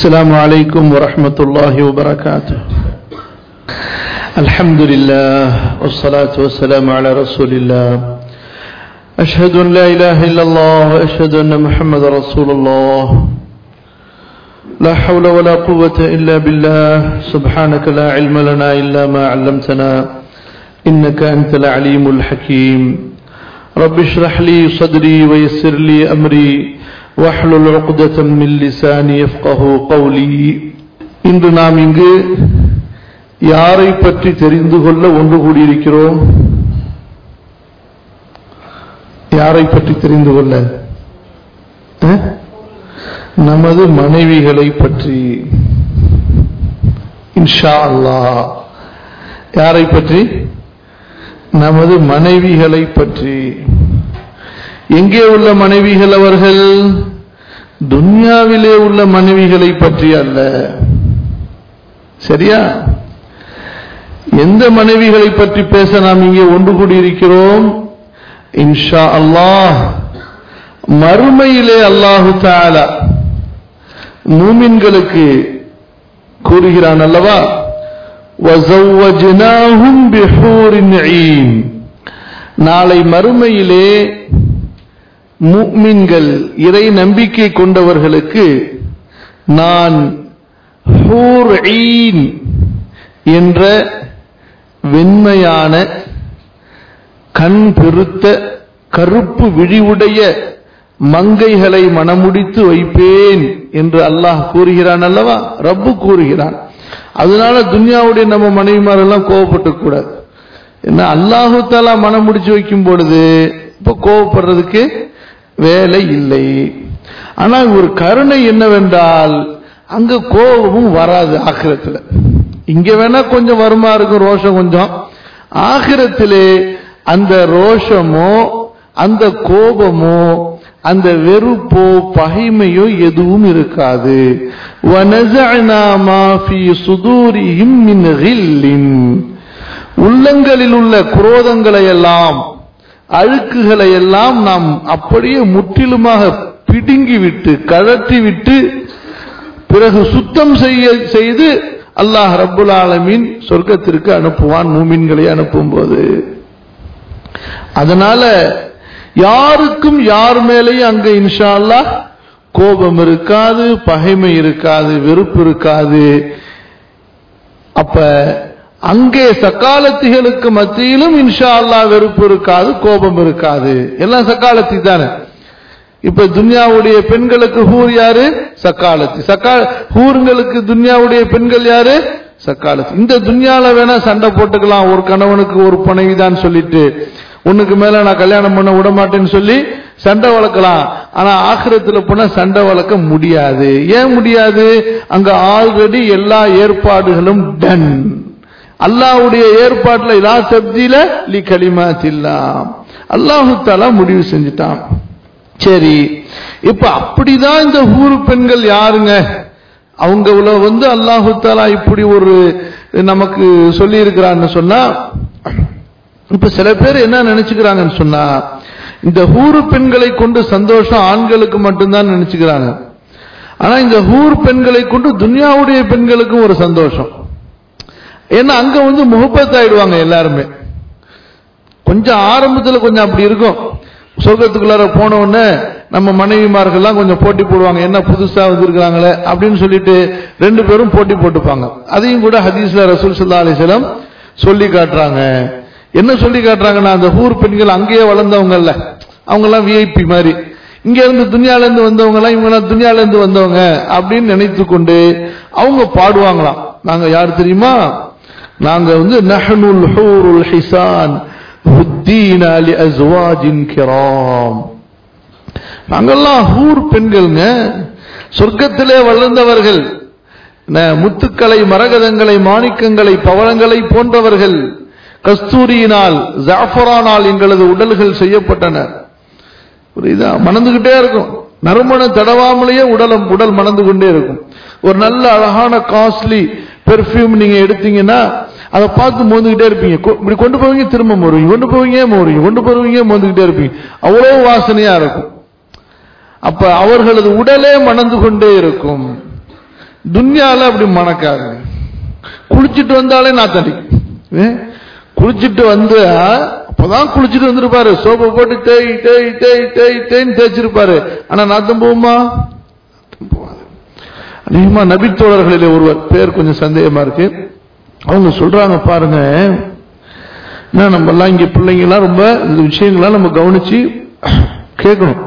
السلام عليكم ورحمة الله وبركاته الحمد لله والصلاة والسلام على رسول الله أشهد أن لا إله إلا الله وأشهد أن محمد رسول الله لا حول ولا قوة إلا بالله سبحانك لا علم لنا إلا ما علمتنا إنك أنت العليم الحكيم رب اشرح لي صدري ويسر لي أمري واحلل عقدة من لساني يفقه قولي இன்று நாம் இங்கு யாரை பற்றி தெரிந்து கொள்ள ஒன்று கூடியிருக்கிறோம் யாரை பற்றி தெரிந்து கொள்ள அஹ்? நமது மனைவிகளை பற்றி இன்ஷா அல்லாஹ் யாரை பற்றி நமது மனைவிகளை பற்றி எங்கே உள்ள மனைவிகள் அவர்கள் துன்யாவிலே உள்ள மனைவிகளை பற்றி அல்ல சரியா எந்த மனைவிகளை பற்றி பேச நாம் இங்கே ஒன்று கூடியிருக்கிறோம் இன்ஷா அல்லாஹ் மறுமையிலே அல்லாஹு தாலா மூமின்களுக்கு கூறுகிறான் அல்லவா وَزَوَّجْنَاهُمْ بِحُورٍ عِينٍ நாளை மறுமையிலே முக்மின்கள் இறை நம்பிக்கை கொண்டவர்களுக்கு நான் ஹூர் ஈன் என்ற வெண்மையான கண் பெருத்த கருப்பு விழிவுடைய மங்கைகளை மனமுடித்து வைப்பேன் என்று அல்லாஹ் கூறுகிறான் அல்லவா ரப்பு கூறுகிறான் அதனால துன்யாவுடைய நம்ம மனைவிமாரெல்லாம் கோவப்பட்டு கூடாது என்ன அல்லாஹு தாலா மனம் முடிச்சு வைக்கும் பொழுது இப்ப கோவப்படுறதுக்கு வேலை இல்லை ஆனா ஒரு கருணை என்னவென்றால் அங்க கோபமும் வராது ஆக்கிரத்துல இங்க வேணா கொஞ்சம் வருமா இருக்கும் ரோஷம் கொஞ்சம் ஆகிரத்திலே அந்த ரோஷமோ அந்த கோபமோ அந்த வெறுப்போ பகைமையோ எதுவும் இருக்காது وَنَزَعْنَا مَا فِي صُدُورِهِمْ مِنْ غِلٍّ உள்ளங்களில் உள்ள குரோதங்களை எல்லாம் அழுக்குகளை எல்லாம் நாம் அப்படியே முற்றிலுமாக பிடுங்கி விட்டு கழற்றி விட்டு பிறகு சுத்தம் செய்ய செய்து அல்லாஹ் ரப்புல் ஆலமீன் சொர்க்கத்திற்கு அனுப்புவான் மூமின்களை அனுப்பும் போது அதனால யாருக்கும் யார் மேலேயும் அங்க இன்ஷா அல்லாஹ் கோபம் இருக்காது பகைமை இருக்காது வெறுப்பு இருக்காது அப்ப அங்கே சக்காலத்திகளுக்கு மத்தியிலும் இன்ஷா அல்லாஹ் வெறுப்பு இருக்காது கோபம் இருக்காது எல்லாம் சக்காலத்தி தானே இப்ப துன்யாவுடைய பெண்களுக்கு ஹூர் யாரு சக்காலத்தி சக்கா ஹூருங்களுக்கு துன்யாவுடைய பெண்கள் யாரு சக்காலத்தி இந்த துன்யால வேணா சண்டை போட்டுக்கலாம் ஒரு கணவனுக்கு ஒரு பணவிதான் சொல்லிட்டு உனக்கு மேல நான் கல்யாணம் பண்ண விட மாட்டேன்னு சொல்லி சண்டை வளர்க்கலாம் ஆனா ஆக்கிரத்துல போனா சண்டை வளர்க்க முடியாது ஏன் முடியாது அங்க ஆல்ரெடி எல்லா ஏற்பாடுகளும் டன் அல்லாஹ்வுடைய ஏற்பாட்டுல இதா சப்தியில லி கலிமா தில்லாம் அல்லாஹு தாலா முடிவு செஞ்சுட்டான் சரி இப்ப அப்படிதான் இந்த ஊரு பெண்கள் யாருங்க அவங்க வந்து அல்லாஹு தாலா இப்படி ஒரு நமக்கு சொல்லி இருக்கிறான்னு சொன்னா இப்ப சில பேர் என்ன நினைச்சுக்கிறாங்கன்னு சொன்னா இந்த ஹூரு பெண்களை கொண்டு சந்தோஷம் ஆண்களுக்கு மட்டும்தான் நினைச்சுக்கிறாங்க ஆனா இந்த ஹூர் பெண்களை கொண்டு துன்யாவுடைய பெண்களுக்கும் ஒரு சந்தோஷம் ஏன்னா அங்க வந்து முகப்பத் ஆயிடுவாங்க எல்லாருமே கொஞ்சம் ஆரம்பத்துல கொஞ்சம் அப்படி இருக்கும் சொர்க்கத்துக்குள்ளார போன உடனே நம்ம மனைவிமார்கள்லாம் கொஞ்சம் போட்டி போடுவாங்க என்ன புதுசா வந்திருக்கிறாங்களே அப்படின்னு சொல்லிட்டு ரெண்டு பேரும் போட்டி போட்டுப்பாங்க அதையும் கூட ஹதீஸ்ல ரசூல் சல்லா அலிசலம் சொல்லி காட்டுறாங்க என்ன சொல்லி காட்டுறாங்கன்னா அந்த ஊர் பெண்கள் அங்கேயே வளர்ந்தவங்கல்ல அவங்க எல்லாம் விஐபி மாதிரி இங்க இருந்து துன்யால இருந்து வந்தவங்க எல்லாம் இவங்க எல்லாம் துன்யால இருந்து வந்தவங்க அப்படின்னு நினைத்து கொண்டு அவங்க பாடுவாங்களாம் நாங்க யார் தெரியுமா நாங்க வந்து நஹனுல் ஹூருல் ஹிசான் ஹுத்தீனா லி அஸ்வாஜின் கிராம் நாங்கெல்லாம் ஹூர் பெண்கள்ங்க சொர்க்கத்திலே வளர்ந்தவர்கள் முத்துக்களை மரகதங்களை மாணிக்கங்களை பவளங்களை போன்றவர்கள் கஸ்தூரியினால் ஜாஃபரானால் எங்களது உடல்கள் செய்யப்பட்டன புரியுதா மணந்துகிட்டே இருக்கும் நறுமணம் தடவாமலேயே உடலம் உடல் மணந்து கொண்டே இருக்கும் ஒரு நல்ல அழகான காஸ்ட்லி பெர்ஃப்யூம் நீங்க எடுத்தீங்கன்னா அதை பார்த்து மோந்துகிட்டே இருப்பீங்க கொ- இப்படி கொண்டு போவீங்க திரும்ப மோருவீங்க கொண்டு போவீங்க மோருவீங்க கொண்டு போவீங்க மோந்துகிட்டே இருப்பீங்க அவ்வளவு வாசனையா இருக்கும் அப்ப அவர்களது உடலே மணந்து கொண்டே இருக்கும் துன்யால அப்படி மணக்காது குளிச்சிட்டு வந்தாலே நாத்தடிக்கும் ஏ? குளிச்சிட்டு வந்து அப்பதான் குளிச்சிட்டு வந்திருப்பாரு சோப்பை போட்டு தேய் தேய் தேய் தேய் தேய்ன்னு தேய்ச்சிருப்பாரு ஆனா நாத்தம் போகுமா நாத்தம் போகாது அதிகமா நபித்தோழர்களிலே ஒருவர் பேர் கொஞ்சம் சந்தேகமா இருக்கு அவங்க சொல்றாங்க பாருங்க என்ன நம்ம எல்லாம் இங்க பிள்ளைங்க எல்லாம் ரொம்ப இந்த விஷயங்கள்லாம் நம்ம கவனிச்சு கேட்கணும்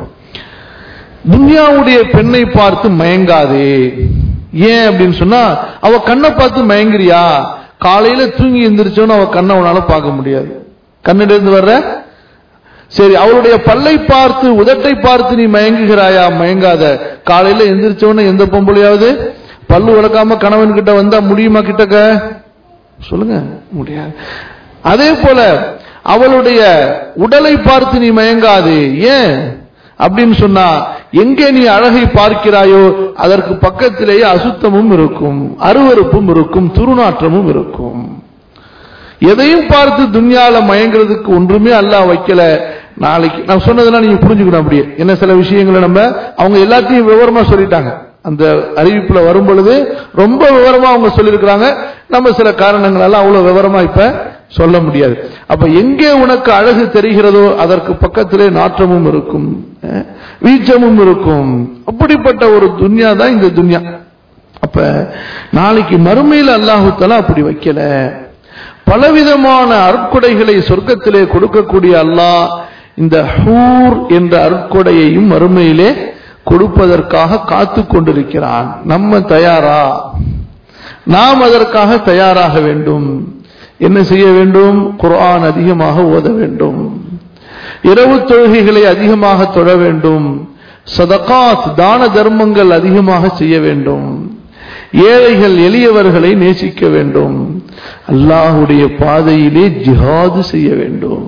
துன்யாவுடைய பெண்ணை பார்த்து மயங்காதே ஏன் அப்படின்னு சொன்னா அவ கண்ணை பார்த்து மயங்குறியா காலையில தூங்கி எந்திரிச்சோன்னு அவ கண்ணை உன்னால பார்க்க முடியாது கண்ணில இருந்து வர்ற சரி அவளுடைய பல்லை பார்த்து உதட்டை பார்த்து நீ மயங்குகிறாயா மயங்காத காலையில எந்திரிச்சோன்னு எந்த பொம்பளையாவது பல்லு விளக்காம கணவன் கிட்ட வந்தா முடியுமா கிட்டக்க சொல்லுங்க முடியாது அதே போல அவளுடைய உடலை பார்த்து நீ மயங்காதே ஏன் அப்படின்னு சொன்னா எங்கே நீ அழகை பார்க்கிறாயோ அதற்கு பக்கத்திலேயே அசுத்தமும் இருக்கும் அருவருப்பும் இருக்கும் துருநாற்றமும் இருக்கும் எதையும் பார்த்து துன்யால மயங்கிறதுக்கு ஒன்றுமே அல்லாஹ் வைக்கல நாளைக்கு நான் சொன்னதெல்லாம் நீங்க புரிஞ்சுக்கணும் அப்படியே என்ன சில விஷயங்களை நம்ம அவங்க எல்லாத்தையும் விவரமா சொல்லிட்டாங்க அந்த அறிவிப்புல வரும் பொழுது ரொம்ப விவரமா அவங்க சொல்லியிருக்கிறாங்க நம்ம சில காரணங்களால அவ்வளவு விவரமா இப்ப சொல்ல முடியாது அப்ப எங்கே உனக்கு அழகு தெரிகிறதோ அதற்கு பக்கத்திலே நாற்றமும் இருக்கும் அஹ், வீச்சமும் இருக்கும் அப்படிப்பட்ட ஒரு துன்யா தான் இந்த துன்யா அப்ப நாளைக்கு மறுமையில் அல்லாஹு தஆலா அப்படி வைக்கல பலவிதமான அருட்கொடைகளை சொர்க்கத்திலே கொடுக்கக்கூடிய அல்லாஹ் இந்த ஹூர் என்ற அருட்கொடையையும் மறுமையிலே கொடுப்பதற்காக காத்து கொண்டிருக்கிறான் நம்ம தயாரா நாம் அதற்காக தயாராக வேண்டும் என்ன செய்ய வேண்டும் குர்ஆன் அதிகமாக ஓத வேண்டும் இரவு தொழுகைகளை அதிகமாக தொழ வேண்டும் சதகாத் தான தர்மங்கள் அதிகமாக செய்ய வேண்டும் ஏழைகள் எளியவர்களை நேசிக்க வேண்டும் அல்லாஹுடைய பாதையிலே ஜிஹாது செய்ய வேண்டும்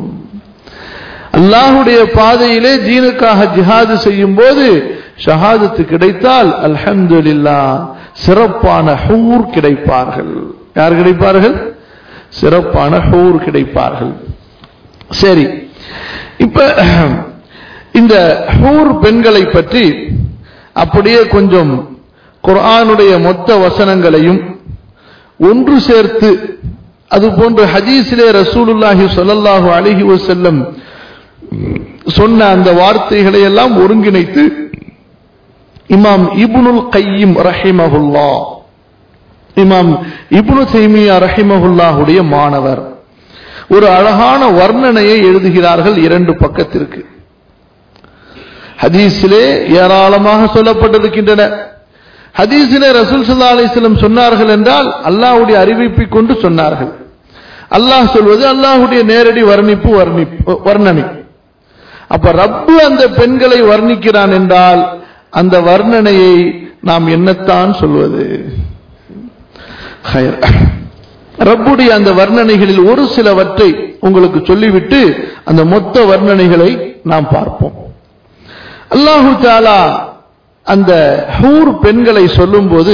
அல்லாஹுடைய பாதையிலே தீனுக்காக ஜிஹாது செய்யும் போது ஷஹாதத்து கிடைத்தால் அல்ஹம்துலில்லாஹ் சிறப்பான ஹூர் கிடைப்பார்கள் யார் கிடைப்பார்கள் சிறப்பான ஹூர் கிடைப்பார்கள் சரி இப்ப இந்த ஹூர் பெண்களை பற்றி அப்படியே கொஞ்சம் குர்ஆனுடைய மொத்த வசனங்களையும் ஒன்று சேர்த்து அது போன்று ஹதீஸிலே ரசூலுல்லாஹி ஸல்லல்லாஹு அலைஹி வஸல்லம் சொன்ன அந்த வார்த்தைகளை எல்லாம் ஒருங்கிணைத்து இமாம் இப்னுல் கையிம் ரஹிமஹுல்லா இமாம் இப்னு தைமியா ரஹிமஹுல்லாஹுடைய மாணவர் ஒரு அழகான வர்ணனையை எழுதுகிறார்கள் இரண்டு பக்கத்திற்கு ஹதீஸிலே ஏராளமாக சொல்லப்பட்டிருக்கின்றன ஹதீஸிலே ரசூல் ஸல்லல்லாஹு அலைஹி வஸல்லம் சொன்னார்கள் என்றால் அல்லாஹ்வுடைய அறிவிப்பை கொண்டு சொன்னார்கள் அல்லாஹ் சொல்வது அல்லாஹ்வுடைய நேரடி வர்ணிப்பு வர்ணிப்பு வர்ணனை அப்ப ரப்பு அந்த பெண்களை வர்ணிக்கிறான் என்றால் அந்த வர்ணனையை நாம் என்னத்தான் சொல்வது ஹைர். ரப்புடைய அந்த வர்ணனைகளில் ஒரு சிலவற்றை உங்களுக்கு சொல்லிவிட்டு அந்த மொத்த வர்ணனைகளை நாம் பார்ப்போம் அல்லாஹு தாலா அந்த ஹூர் பெண்களை சொல்லும்போது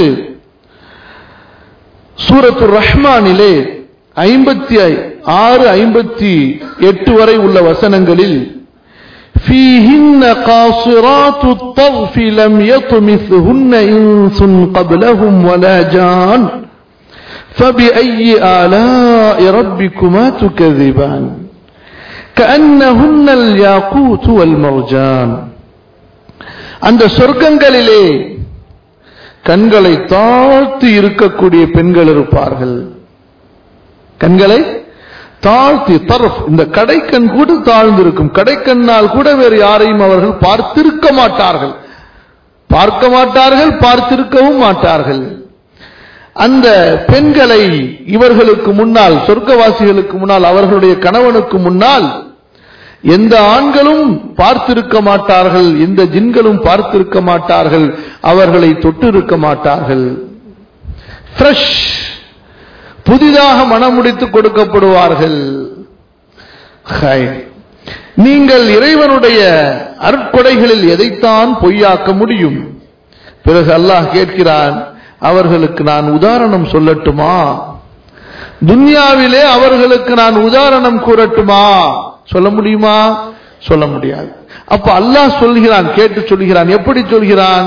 சூரத்து ரஹ்மானிலே ஐம்பத்தி ஆறு ஐம்பத்தி எட்டு வரை உள்ள வசனங்களில் فيهن قاصرات الطرف لم يطمثهن إنس قبلهم ولا جان فبأي آلاء ربكما تكذبان كأنهن الياقوت والمرجان அந்த சொர்க்கங்களிலே கண்களை தாழ்த்தி இருக்கக்கூடிய பெண்கள் இருப்பார்கள் கண்களை தாழ்த்தி தரஃப் இந்த கடைக்கண் கூட தாழ்ந்திருக்கும் கடைக்கண்ணால் கூட வேறு யாரையும் அவர்கள் பார்த்திருக்க மாட்டார்கள் பார்க்க மாட்டார்கள் பார்த்திருக்கவும் மாட்டார்கள் அந்த பெண்களை இவர்களுக்கு முன்னால் சொர்க்கவாசிகளுக்கு முன்னால் அவர்களுடைய கணவனுக்கு முன்னால் எந்த ஆண்களும் பார்த்திருக்க மாட்டார்கள் எந்த ஜின்களும் பார்த்திருக்க மாட்டார்கள் அவர்களை தொட்டிருக்க மாட்டார்கள் ஃப்ரெஷ் புதிதாக மனமுடித்து கொடுக்கப்படுவார்கள் ஹை. நீங்கள் இறைவனுடைய அருட்கொடைகளில் எதைத்தான் பொய்யாக்க முடியும் பிறகு அல்லாஹ் கேட்கிறான் அவர்களுக்கு நான் உதாரணம் சொல்லட்டுமா துன்யாவிலே அவர்களுக்கு நான் உதாரணம் கூறட்டுமா சொல்ல முடியுமா சொல்ல முடியாது அப்ப அல்லாஹ் சொல்கிறான் கேட்டு சொல்கிறான் எப்படி சொல்கிறான்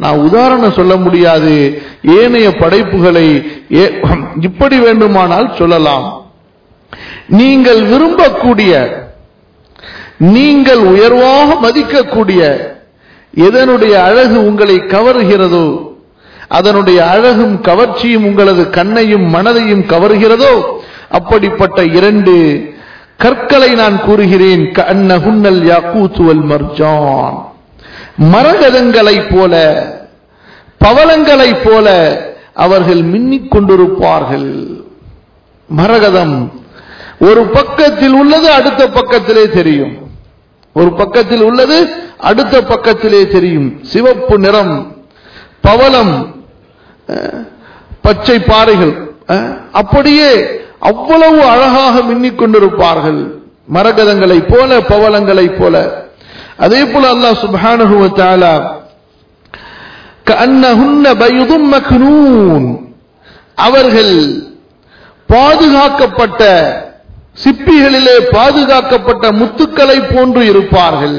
நான் உதாரணம் சொல்ல முடியாது ஏனைய படைப்புகளை ஏ- இப்படி வேண்டுமானால் சொல்லலாம் நீங்கள் விரும்பக்கூடிய நீங்கள் உயர்வாக மதிக்கக்கூடிய எதனுடைய அழகு உங்களை கவருகிறதோ அதனுடைய அழகும் கவர்ச்சியும் உங்களது கண்ணையும் மனதையும் கவருகிறதோ அப்படிப்பட்ட இரண்டு கற்களை நான் கூறுகிறேன் கண்ணகுன்னல் யாக்கூத்துவல் மர்ஜான் மரகதங்களைப் போல பவளங்களைப் போல அவர்கள் மின்னிக் கொண்டிருப்பார்கள் மரகதம் ஒரு பக்கத்தில் உள்ளது அடுத்த பக்கத்திலே தெரியும் ஒரு பக்கத்தில் உள்ளது அடுத்த பக்கத்திலே தெரியும் சிவப்பு நிறம் பவளம் அஹ், பச்சை பாறைகள் அஹ், அப்படியே அவ்வளவு அழகாக மின்னிக் கொண்டிருப்பார்கள் மரகதங்களைப் போல பவளங்களைப் போல அதே போல அல்லாஹ் சுப்ஹானஹு வ தஆலா கஅன்னஹுன்ன பைதும் மக்னூன் அவர்கள் பாதுகாக்கப்பட்ட சிப்பிகளிலே பாதுகாக்கப்பட்ட முத்துக்களை போன்று இருப்பார்கள்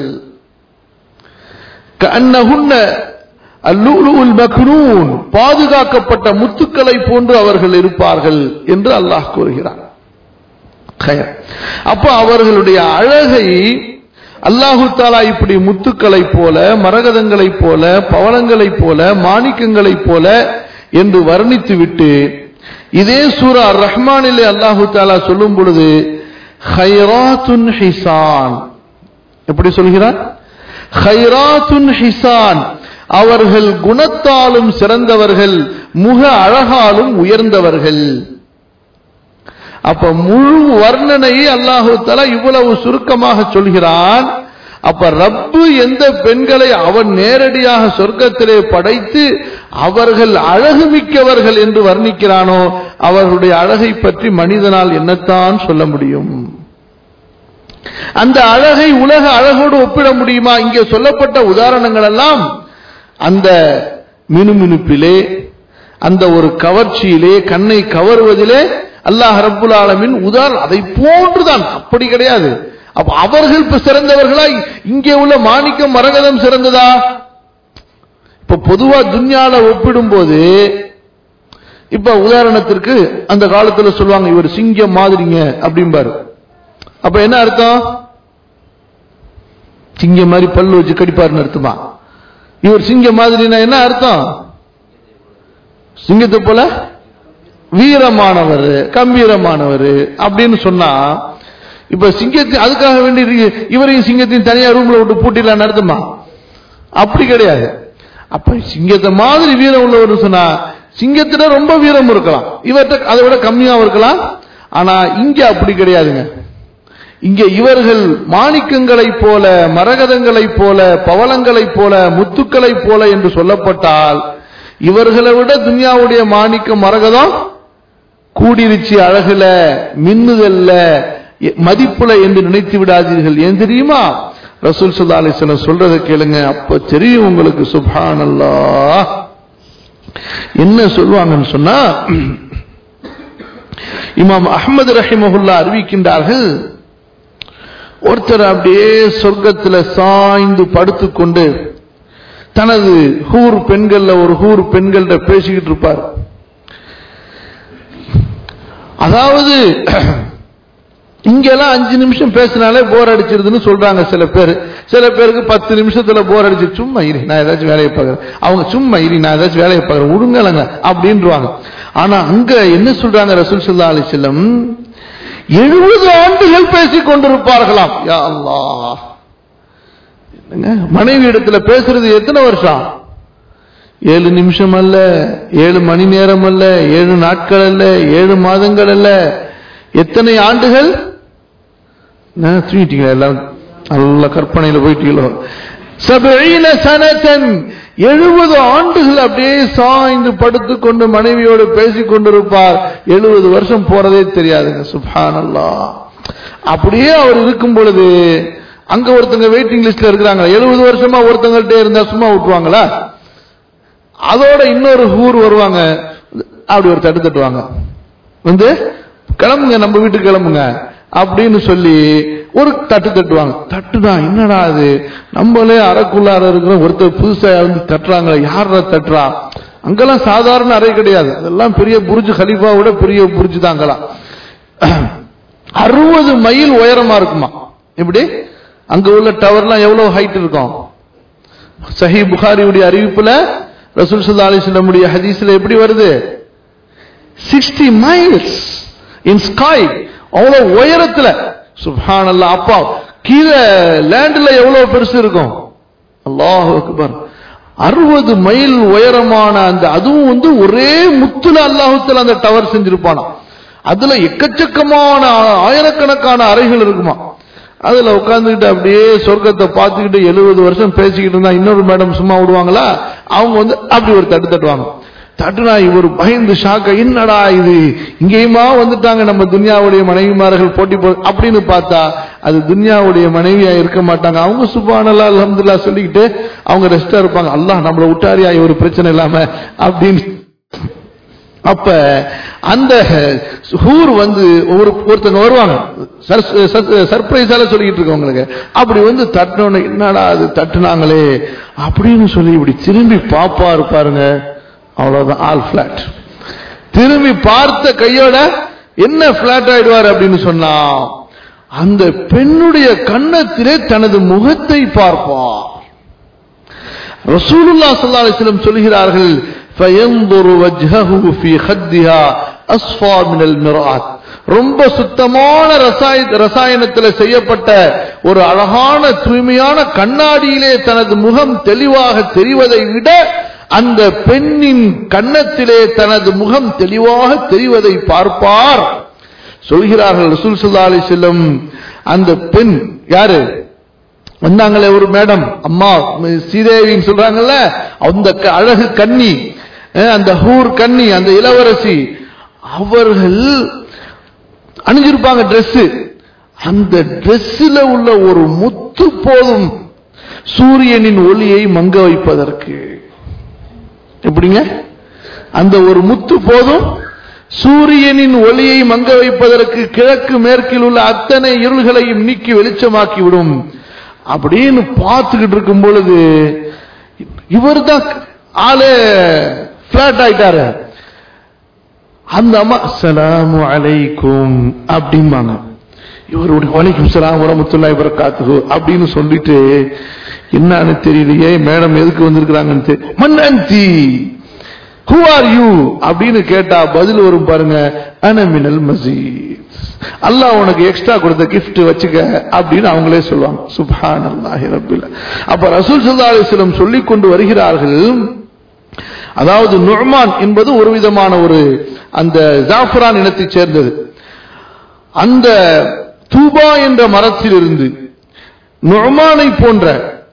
கஅன்னஹுன்ன அல்லுலுல் மக்னூன் பாதுகாக்கப்பட்ட முத்துக்களை போன்று அவர்கள் இருப்பார்கள் என்று அல்லாஹ் கூறுகிறார் கயர். அப்ப அவர்களுடைய அழகை அல்லாஹு தாலா இப்படி முத்துக்களைப் போல மரகதங்களைப் போல பவளங்களைப் போல மாணிக்கங்களைப் போல என்று வர்ணித்து விட்டு இதே சூரா ரஹ்மானிலே அல்லாஹு தாலா சொல்லும் பொழுது ஹைராத்துன் ஹிசான் எப்படி சொல்கிறார் ஹைராத்துன் ஹிசான் அவர்கள் குணத்தாலும் சிறந்தவர்கள் முக அழகாலும் உயர்ந்தவர்கள் அப்ப முழு வர்ணனையை அல்லாஹு தலா இவ்வளவு சுருக்கமாக சொல்கிறான் அப்ப ரப்பு எந்த பெண்களை அவன் நேரடியாக சொர்க்கத்திலே படைத்து அவர்கள் அழகு மிக்கவர்கள் என்று வர்ணிக்கிறானோ அவர்களுடைய அழகை பற்றி மனிதனால் என்னத்தான் சொல்ல முடியும் அந்த அழகை உலக அழகோடு ஒப்பிட முடியுமா இங்கே சொல்லப்பட்ட உதாரணங்கள் எல்லாம் அந்த மினுமினுப்பிலே அந்த ஒரு கவர்ச்சியிலே கண்ணை கவருவதிலே அல்லாஹ் ரப்புல் ஆலமின் உதாரணம் அதை போன்றுதான் அப்படி கிடையாது அப்ப அவர்கள் இப்ப சிறந்தவர்களா இங்கே உள்ள மாணிக்கம் மரகதம் சிறந்ததா இப்ப பொதுவா துன்யால ஒப்பிடும்போது இப்ப உதாரணத்திற்கு அந்த காலத்துல சொல்லுவாங்க இவர் சிங்கம் மாதிரிங்க அப்படிம்பாரு அப்ப என்ன அர்த்தம் சிங்கம் மாதிரி பல்லு வச்சு கடிப்பாருன்னு அர்த்தமா இவர் சிங்கம் மாதிரினா என்ன அர்த்தம் சிங்கத்தை போல வீரமானவர் கம்பீரமானவர் அப்படின்னு சொன்னா இப்ப சிங்கத்தை அதுக்காக வேண்டி இருக்கு- இவரையும் சிங்கத்தையும் தனியா ரூம்ல விட்டு பூட்டிடலாம் அர்த்தமா அப்படி கிடையாது அப்ப சிங்கத்தை மாதிரி வீரம் உள்ளவர் சொன்னா சிங்கத்திட ரொம்ப வீரம் இருக்கலாம் இவர்கிட்ட அதை விட கம்மியாவும் இருக்கலாம் ஆனா இங்க அப்படி கிடையாதுங்க இங்கே இவர்கள் மாணிக்கங்களைப் போல மரகதங்களைப் போல பவளங்களைப் போல முத்துக்களைப் போல என்று சொல்லப்பட்டால் இவர்களை விட துன்யாவுடைய மாணிக்கம் மரகதம் கூடிருச்சு அழகுல மின்னுதல்ல எ- மதிப்புல என்று நினைத்து விடாதீர்கள் ஏன் தெரியுமா ரசூல் சல்லா அலிஸ்லாம் சொல்றதை கேளுங்க அப்ப தெரியும் உங்களுக்கு சுப்ஹானல்லாஹ் என்ன சொல்லுவாங்கன்னு சொன்னா இமாம் அஹ்மது ரஹிமஹுல்லா அறிவிக்கின்றார்கள் ஒருத்தர் அப்படியே சொர்க்கத்துல சாய்ந்து படுத்துக்கொண்டு தனது ஹூர் பெண்கள்ல ஒரு ஹூர் பெண்கள்ட பேசிக்கிட்டு இருப்பார் அதாவது இங்கெல்லாம் அஞ்சு நிமிஷம் பேசினாலே போர் அடிச்சிருதுன்னு சொல்றாங்க சில பேர் சில பேருக்கு பத்து நிமிஷத்துல போர் அடிச்சு சும்மா இரு நான் ஏதாச்சும் வேலையை பார்க்கறேன் அவங்க சும்மா இரு நான் ஏதாச்சும் வேலையை பார்க்கறேன் விடுங்களங்க அப்படின்றாங்க ஆனா அங்க என்ன சொல்றாங்க ரசூல் சல்லா அலி செல்லம் எழுபது ஆண்டுகள் பேசிக் கொண்டிருப்பார்களாம் யா அல்லாஹ் என்னங்க மனைவி இடத்துல பேசுறது எத்தனை வருஷம் ஏழு நிமிஷம் அல்ல ஏழு மணி நேரம் அல்ல ஏழு நாட்கள் அல்ல ஏழு மாதங்கள் அல்ல எத்தனை ஆண்டுகள் நான் தூங்கிட்டீங்களா எல்லாம் நல்ல கற்பனையில போயிட்டீங்களோ சபீன சனத்தன் எழுபது ஆண்டுகள் அப்படியே சாய்ந்து படுத்துக்கொண்டு மனைவியோடு பேசிக் கொண்டிருப்பார் எழுபது வருஷம் போறதே தெரியாதுங்க சுபானல்லா அப்படியே அவர் இருக்கும் பொழுது அங்க ஒருத்தங்க வெயிட்டிங் லிஸ்ட்ல இருக்கிறாங்க எழுபது வருஷமா ஒருத்தங்கள்ட்ட இருந்தா சும்மா விட்டுருவாங்களா அதோட இன்னொரு ஊர் வருவாங்க அப்படி ஒரு தட்டு தட்டுவாங்க வந்து கிளம்புங்க நம்ம வீட்டுக்கு கிளம்புங்க அப்படின்னு சொல்லி ஒரு தட்டு தட்டுவாங்க தட்டுதான் என்னடா அது நம்மளே அறைக்குள்ளார இருக்கிற ஒருத்தர் புதுசா வந்து தட்டுறாங்க யாரா தட்டுறா அங்கெல்லாம் சாதாரண அறை கிடையாது அதெல்லாம் பெரிய புரிஜ் ஹலீஃபாவோட பெரிய புரிஜ் தான் அங்கெல்லாம் அறுபது மைல் உயரமா இருக்குமா எப்படி அங்க உள்ள டவர்லாம் எவ்வளவு ஹைட் இருக்கும் சஹி புகாரியுடைய அறிவிப்புல ரசூல் சல்லா அலிஸ்லமுடைய ஹதீஸ்ல எப்படி வருது சிக்ஸ்டி மைல்ஸ் இன் ஸ்காய் அவ்வளவு உயரத்துல சுப்ஹான் அல்லா அப்பா கீழே லேண்ட்ல எவ்வளவு பெருசு இருக்கும் அல்லாஹ் அக்பர் அறுபது மைல் உயரமான அந்த அதுவும் வந்து ஒரே முத்துல அல்லாஹுத்துல அந்த டவர் செஞ்சிருப்பானா அதுல எக்கச்சக்கமான ஆயிரக்கணக்கான அறைகள் இருக்குமா அதுல உட்கார்ந்துக்கிட்டு அப்படியே சொர்க்கத்தை பார்த்துக்கிட்டு எழுபது வருஷம் பேசிக்கிட்டு இருந்தா இன்னொரு மேடம் சும்மா விடுவாங்களா அவங்க வந்து அப்படி ஒரு தட்டு தட்டுவாங்க தட்டுனா இவர் பயந்து ஷாக்க என்னடா இது இங்கேயுமா வந்துட்டாங்க நம்ம துன்யாவுடைய மனைவிமார்கள் போட்டி போ அப்படின்னு பார்த்தா அது துன்யாவுடைய மனைவியா இருக்க மாட்டாங்க அவங்க சுபானல்லா அலமதுல்லா சொல்லிக்கிட்டு அவங்க ரெஸ்டா இருப்பாங்க அல்லாஹ் நம்மளை விட்டாரியா ஒரு பிரச்சனை இல்லாம அப்படின்னு அப்ப அந்த ஹூர் வந்து ஒரு ஒருத்தங்க வருவாங்க சர்ப்ரைஸால சொல்லிட்டு இருக்கவங்களுக்கு அப்படி வந்து தட்டினோன்னு என்னடா அது தட்டுனாங்களே அப்படின்னு சொல்லி இப்படி திரும்பி பாப்பா இருப்பாருங்க அவ்வளவுதான் ஆல் பிளாட் திரும்பி பார்த்த கையோட என்ன பிளாட் ஆயிடுவார் அப்படின்னு சொன்னா அந்த பெண்ணுடைய கன்னத்திலே தனது முகத்தை பார்ப்பார் ரசூலுல்லா ஸல்லல்லாஹு அலைஹி வஸல்லம் சொல்கிறார்கள் فينظر وجهه في خدها اصفى من المرآة ரொம்ப சுத்தமான ரசாய ரசாயனத்தில் செய்யப்பட்ட ஒரு அழகான தூய்மையான கண்ணாடியிலே தனது முகம் தெளிவாக தெரிவதை விட அந்த பெண்ணின் கன்னத்திலே தனது முகம் தெளிவாக தெரிவதை பார்ப்பார் சொல்கிறார்கள் ரசூல் சல்லா அலி செல்லம் அந்த பெண் யாரு வந்தாங்களே ஒரு மேடம் அம்மா ஸ்ரீதேவின்னு சொல்றாங்கல்ல அந்த க- அழகு கன்னி அஹ் அந்த ஹூர் கன்னி அந்த இளவரசி அவர்கள் அணிஞ்சிருப்பாங்க Dress அந்த Dressல உள்ள ஒரு முத்து போதும் சூரியனின் ஒளியை மங்க வைப்பதற்கு எப்படிங்க அந்த ஒரு முத்து போதும் சூரியனின் ஒளியை மங்க வைப்பதற்கு கிழக்கு மேற்கில் உள்ள அத்தனை இருள்களையும் நீக்கி வெளிச்சமாக்கி விடும் அப்படின்னு பார்த்துக்கிட்டு இருக்கும் பொழுது இவர் தான் ஆளே பிளாட் ஆயிட்டாரு அந்த அம்மா சலாமு அலைக்கும் அப்படிம்பாங்க இவருடைய வலைக்கும் சலாம் வரமத்துல்லாய் வரகாத்துகு அப்படின்னு சொல்லிட்டு என்னன்னு தெரியலையே மேடம் எதுக்கு வந்திருக்கிறாங்கன்னு தெரி- மன்னந்தி ஹூ ஆர் யூ அப்படின்னு கேட்டா பதில் வரும் பாருங்க அனமினல் மசீத் அல்லாஹ் உனக்கு எக்ஸ்ட்ரா கொடுத்த gift வச்சுக்க அப்படின்னு அவங்களே சொல்லுவாங்க சுப்ஹான் அல்லாஹி ரப்பில் அப்ப ரசூல் சல்லா அலிஸ்லம் சொல்லிக் கொண்டு வருகிறார்கள் அதாவது நுழ்மான் என்பது ஒரு விதமான ஒரு அந்த ஜாஃபரான் இனத்தைச் சேர்ந்தது அந்த தூபா என்ற மரத்திலிருந்து நுழ்மானை போன்ற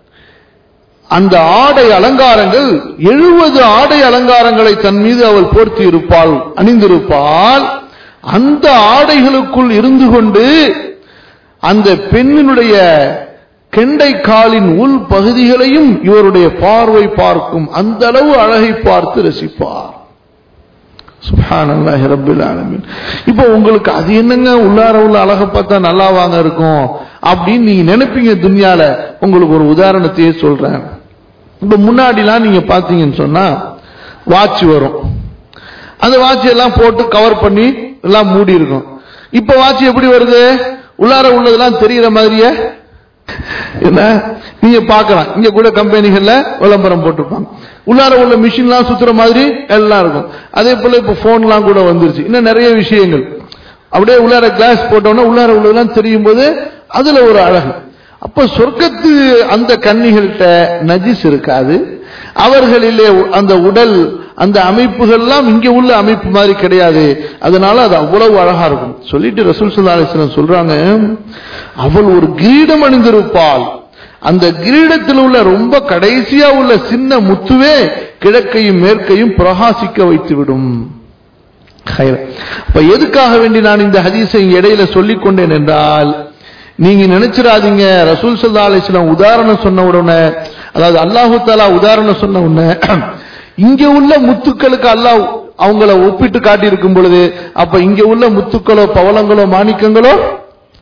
அந்த ஆடை அலங்காரங்கள் எழுபது ஆடை அலங்காரங்களை தன் மீது அவள் போர்த்தி இருப்பாள் அணிந்திருப்பாள் அந்த ஆடைகளுக்குள் இருந்து கொண்டு அந்த பெண்ணினுடைய கெண்டை காலின் உள் பகுதிகளையும் இவருடைய பார்வை பார்க்கும் அந்த அளவு அழகை பார்த்து ரசிப்பார் சுப்ஹானல்லாஹி ரப்பில் ஆலமீன் இப்போ உங்களுக்கு அது என்னங்க உள்ளார உள்ள அழகை பார்த்தா நல்லா வாங்க இருக்கும் அப்படின்னு நீங்க நினைப்பீங்க துன்யால உங்களுக்கு ஒரு உதாரணத்தையே சொல்றேன் இப்ப முன்னாடிலாம் நீங்க பாத்தீங்கன்னு சொன்னா வாட்ச் வரும் அந்த வாட்ச் எல்லாம் போட்டு கவர் பண்ணி எல்லாம் மூடி இருக்கும் இப்ப வாட்ச் எப்படி வருது உள்ளார உள்ளதெல்லாம் தெரியற மாதிரியே என்ன நீங்க பார்க்கலாம் இங்க கூட கம்பெனிகள்ல விளம்பரம் போட்டிருப்பாங்க உள்ளார உள்ள மிஷின்லாம் சுத்துற மாதிரி எல்லாம் இருக்கும் அதே போல இப்ப போன்லாம் கூட வந்துருச்சு இன்னும் நிறைய விஷயங்கள் அப்படியே உள்ளார கிளாஸ் போட்டோம்னா உள்ளார உள்ளதெல்லாம் தெரியும் போது அதுல ஒரு அழகு அப்ப சொர்க்கத்து அந்த கன்னிகள்கிட்ட நஜிஸ் இருக்காது அவர்களிலே அந்த உடல் அந்த அமைப்புகள்லாம் இங்க உள்ள அமைப்பு மாதிரி கிடையாது அதனால அது அவ்வளவு அழகா இருக்கும் சொல்லிட்டு ரசூல் சல்லா அலிஸ்லாம் சொல்றாங்க அவள் ஒரு கிரீடம் அணிந்திருப்பாள் அந்த கிரீடத்தில் உள்ள ரொம்ப கடைசியா உள்ள சின்ன முத்துவே கிழக்கையும் மேற்கையும் பிரகாசிக்க வைத்து விடும் ஹைர். அப்ப எதுக்காக வேண்டி நான் இந்த ஹதீஸை இங்க இடையில சொல்லிக் கொண்டேன் என்றால் நீங்க நினைச்சிடாதீங்க ரசூல் சல்லா அலிஸ்லாம் உதாரணம் சொன்ன உடனே அதாவது அல்லாஹு தாலா உதாரணம் சொன்ன உடனே இங்க உள்ள முத்துக்களுக்கு அல்லாஹ் அவங்கள ஒப்பிட்டு காட்டி இருக்கும் பொழுது அப்ப இங்க உள்ள முத்துக்களோ பவளங்களோ மாணிக்கங்களோ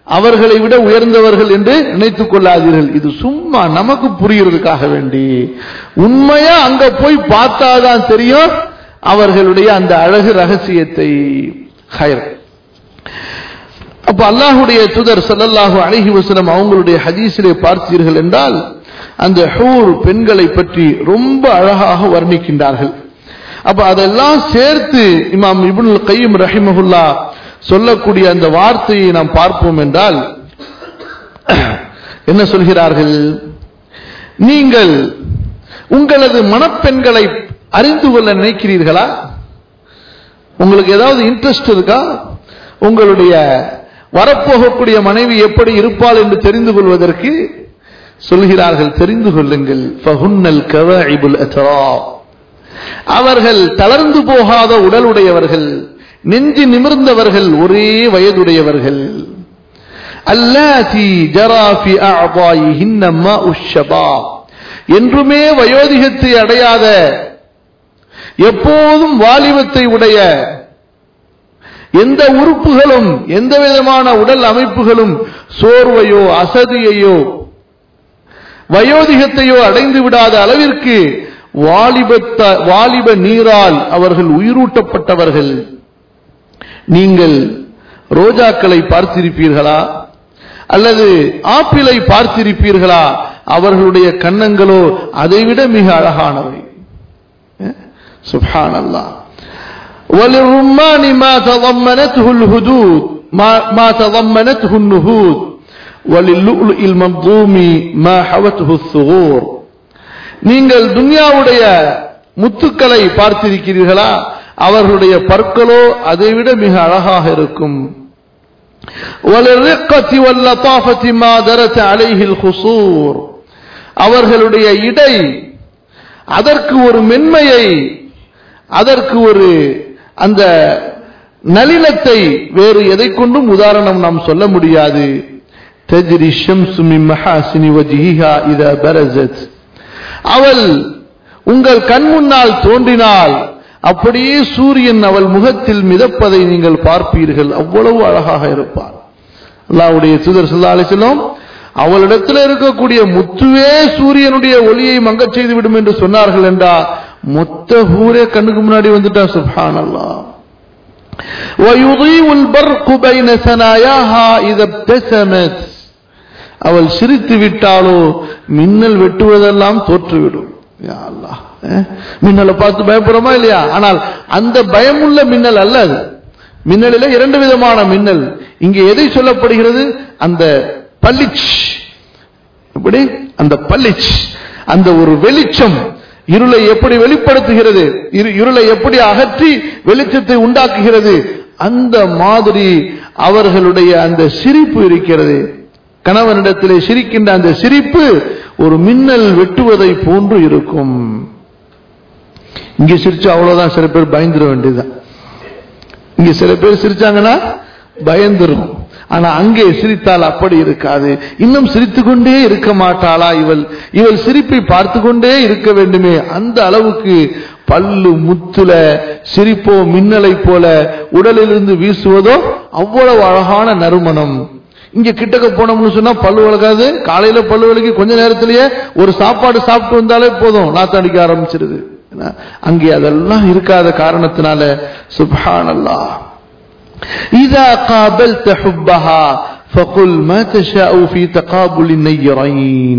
அவர்களை விட உயர்ந்தவர்கள் என்று நினைத்துக் கொள்ளாதீர்கள் இது சும்மா நமக்கு புரிகிறதுக்காக வேண்டி உண்மையா அங்க போய் பார்த்தாதான் தெரியும் அவர்களுடைய அந்த அழகு ரகசியத்தை ஹயர் அப்ப அல்லாஹுடைய தூதர் ஸல்லல்லாஹு அலைஹி வஸல்லம் அவங்களுடைய ஹதீஸிலே பார்த்தீர்கள் என்றால் அந்த ஹூர் பெண்களை பற்றி ரொம்ப அழகாக வர்ணிக்கின்றார்கள் அப்ப அதெல்லாம் சேர்த்து இமாம் இப்னுல் கையும் ரஹிமஹுல்லா சொல்லக்கூடிய அந்த வார்த்தையை நாம் பார்ப்போம் என்றால் என்ன சொல்கிறார்கள் நீங்கள் உங்களது மணப்பெண்களை அறிந்து கொள்ள நினைக்கிறீர்களா உங்களுக்கு ஏதாவது இன்ட்ரெஸ்ட் இருக்கா உங்களுடைய வரப்போகக்கூடிய மனைவி எப்படி இருப்பாள் என்று தெரிந்து கொள்வதற்கு சொல்கிறார்கள் தெரிந்து கொள்ளுங்கள் ஃபஹுன்னல் கவாஇபுல் அத்ரா அவர்கள் தளர்ந்து போகாத உடலுடையவர்கள் நெஞ்சு நிமிர்ந்தவர்கள் ஒரே வயதுடையவர்கள் அல்லாதி ஜராஃபி அஅபாயிஹின்ன மாஉஷ் ஷபாப் என்றுமே வயோதிகத்தை அடையாத எப்போதும் வாலிபத்தை உடைய எந்த உறுப்புகளும் எந்த விதமான உடல் அமைப்புகளும் சோர்வையோ அசதியையோ வயோதிகத்தையோ அடைந்து விடாத அளவிற்கு வாலிபத்த வாலிப நீரால் அவர்கள் உயிரூட்டப்பட்டவர்கள் நீங்கள் ரோஜாக்களை பார்த்திருப்பீர்களா அல்லது ஆப்பிளை பார்த்திருப்பீர்களா அவர்களுடைய கன்னங்களோ அதைவிட மிக அழகானவை சுப்ஹான் அல்லாஹ் وللرمان ما تضمنته الهدود ما, ما تضمنته النهود وللؤلؤ المنظوم ما حوته الثغور நீங்கள் துன்யாவுடைய முத்துக்களை பார்த்திருக்கிறீர்களா அவர்களுடைய பற்களோ அதைவிட மிக அழகாக இருக்கும் وللرقة واللطافة ما درت عليه الخصور அவர்களுடைய இடை அதற்கு ஒரு மென்மையை அதற்கு ஒரு அந்த நளினத்தை வேறு எதை கொண்டும் உதாரணம் நாம் சொல்ல முடியாது تجري الشمس من محاسن وجهها إذا برزت அவள் உங்கள் கண் முன்னால் தோன்றினால் அப்படியே சூரியன் அவள் முகத்தில் மிதப்பதை நீங்கள் பார்ப்பீர்கள் அவ்வளவு அழகாக இருப்பார் அல்லாவுடைய தூதர் சொல்லா அலிசல்லம் அவளிடத்தில் இருக்கக்கூடிய முத்துவே சூரியனுடைய ஒளியை மங்கச் செய்து விடும் என்று சொன்னார்கள் என்றா மொத்த ஊரே கண்ணுக்கு முன்னாடி வந்துட்டா சுப்ஹான் அல்லா ويضيء البرق بين ثناياها إذا ابتسمت அவள் சிரித்து விட்டாலோ மின்னல் வெட்டுவதெல்லாம் தோற்றுவிடும் யா அல்லாஹ் மின்னலை பார்த்து பயப்படுறோமா இல்லையா ஆனால் அந்த பயமுள்ள மின்னல் அல்ல அது மின்னலில் இரண்டு விதமான மின்னல் இங்கே எதை சொல்லப்படுகிறது அந்த பல்லிச் எப்படி அந்த பல்லிச் அந்த ஒரு வெளிச்சம் இருளை எப்படி வெளிப்படுத்துகிறது இருளை எப்படி அகற்றி வெளிச்சத்தை உண்டாக்குகிறது அந்த மாதிரி அவர்களுடைய அந்த சிரிப்பு இருக்கிறது கணவனிடத்திலே சிரிக்கின்ற அந்த சிரிப்பு ஒரு மின்னல் வெட்டுவதை போன்று இருக்கும் இங்க சிரிச்சு அவ்வளவுதான் சில பேர் பயந்துட வேண்டியதுதான் இங்க சில பேர் சிரிச்சாங்கன்னா பயந்துரும் ஆனா அங்கே சிரித்தால் அப்படி இருக்காது இன்னும் சிரித்து கொண்டே இருக்க மாட்டாளா இவள் இவள் சிரிப்பை பார்த்து கொண்டே இருக்க வேண்டுமே அந்த அளவுக்கு பல்லு முத்துல சிரிப்போ மின்னலை போல உடலிலிருந்து வீசுவதோ அவ்வளவு அழகான நறுமணம் இங்க கிட்டக்க போனோம்னு சொன்னா பல்லு வளர்க்காது காலையில பல்லு வலிக்கு கொஞ்ச நேரத்திலேயே ஒரு சாப்பாடு சாப்பிட்டு வந்தாலே போதும் நாத்தடிக்க ஆரம்பிச்சிருது அங்கே அதெல்லாம் இருக்காத காரணத்தினால சுப்ஹான் அல்லாஹ் إذا قابلت حبها فقل ما تشاء في تقابل النيرين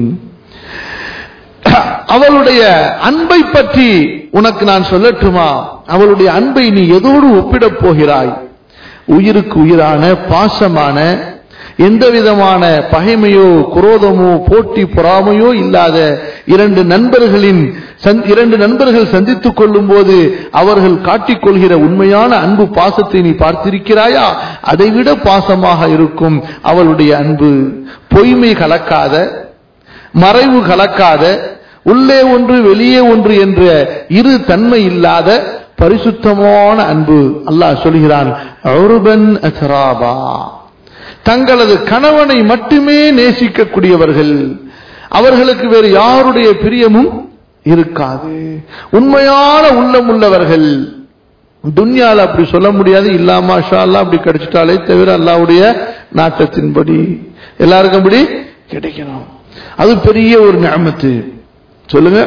அவளுடைய அன்பை பற்றி உனக்கு நான் சொல்லட்டுமா அவளுடைய அன்பை நீ எதோடு ஒப்பிடப் போகிறாய் உயிருக்கு உயிரான பாசமான எந்த விதமான பகைமையோ குரோதமோ போட்டி பொறாமையோ இல்லாத இரண்டு நண்பர்களின் இரண்டு நண்பர்கள் சந்தித்துக் கொள்ளும் போது அவர்கள் காட்டிக்கொள்கிற உண்மையான அன்பு பாசத்தை நீ பார்த்திருக்கிறாயா அதைவிட பாசமாக இருக்கும் அவளுடைய அன்பு பொய்மை கலக்காத மறைவு கலக்காத உள்ளே ஒன்று வெளியே ஒன்று என்ற இரு தன்மை இல்லாத பரிசுத்தமான அன்பு அல்லாஹ் சொல்கிறான் தங்களது கணவனை மட்டுமே நேசிக்கக்கூடியவர்கள் அவர்களுக்கு வேறு யாருடைய பிரியமும் இருக்காது உண்மையான உள்ளம் உள்ளவர்கள் துன்யால அப்படி சொல்ல முடியாது இல்லாம அஷா அப்படி கிடைச்சிட்டாலே தவிர அல்லாவுடைய நாட்டத்தின்படி எல்லாருக்கும் அப்படி கிடைக்கணும் அது பெரிய ஒரு நியமத்து சொல்லுங்க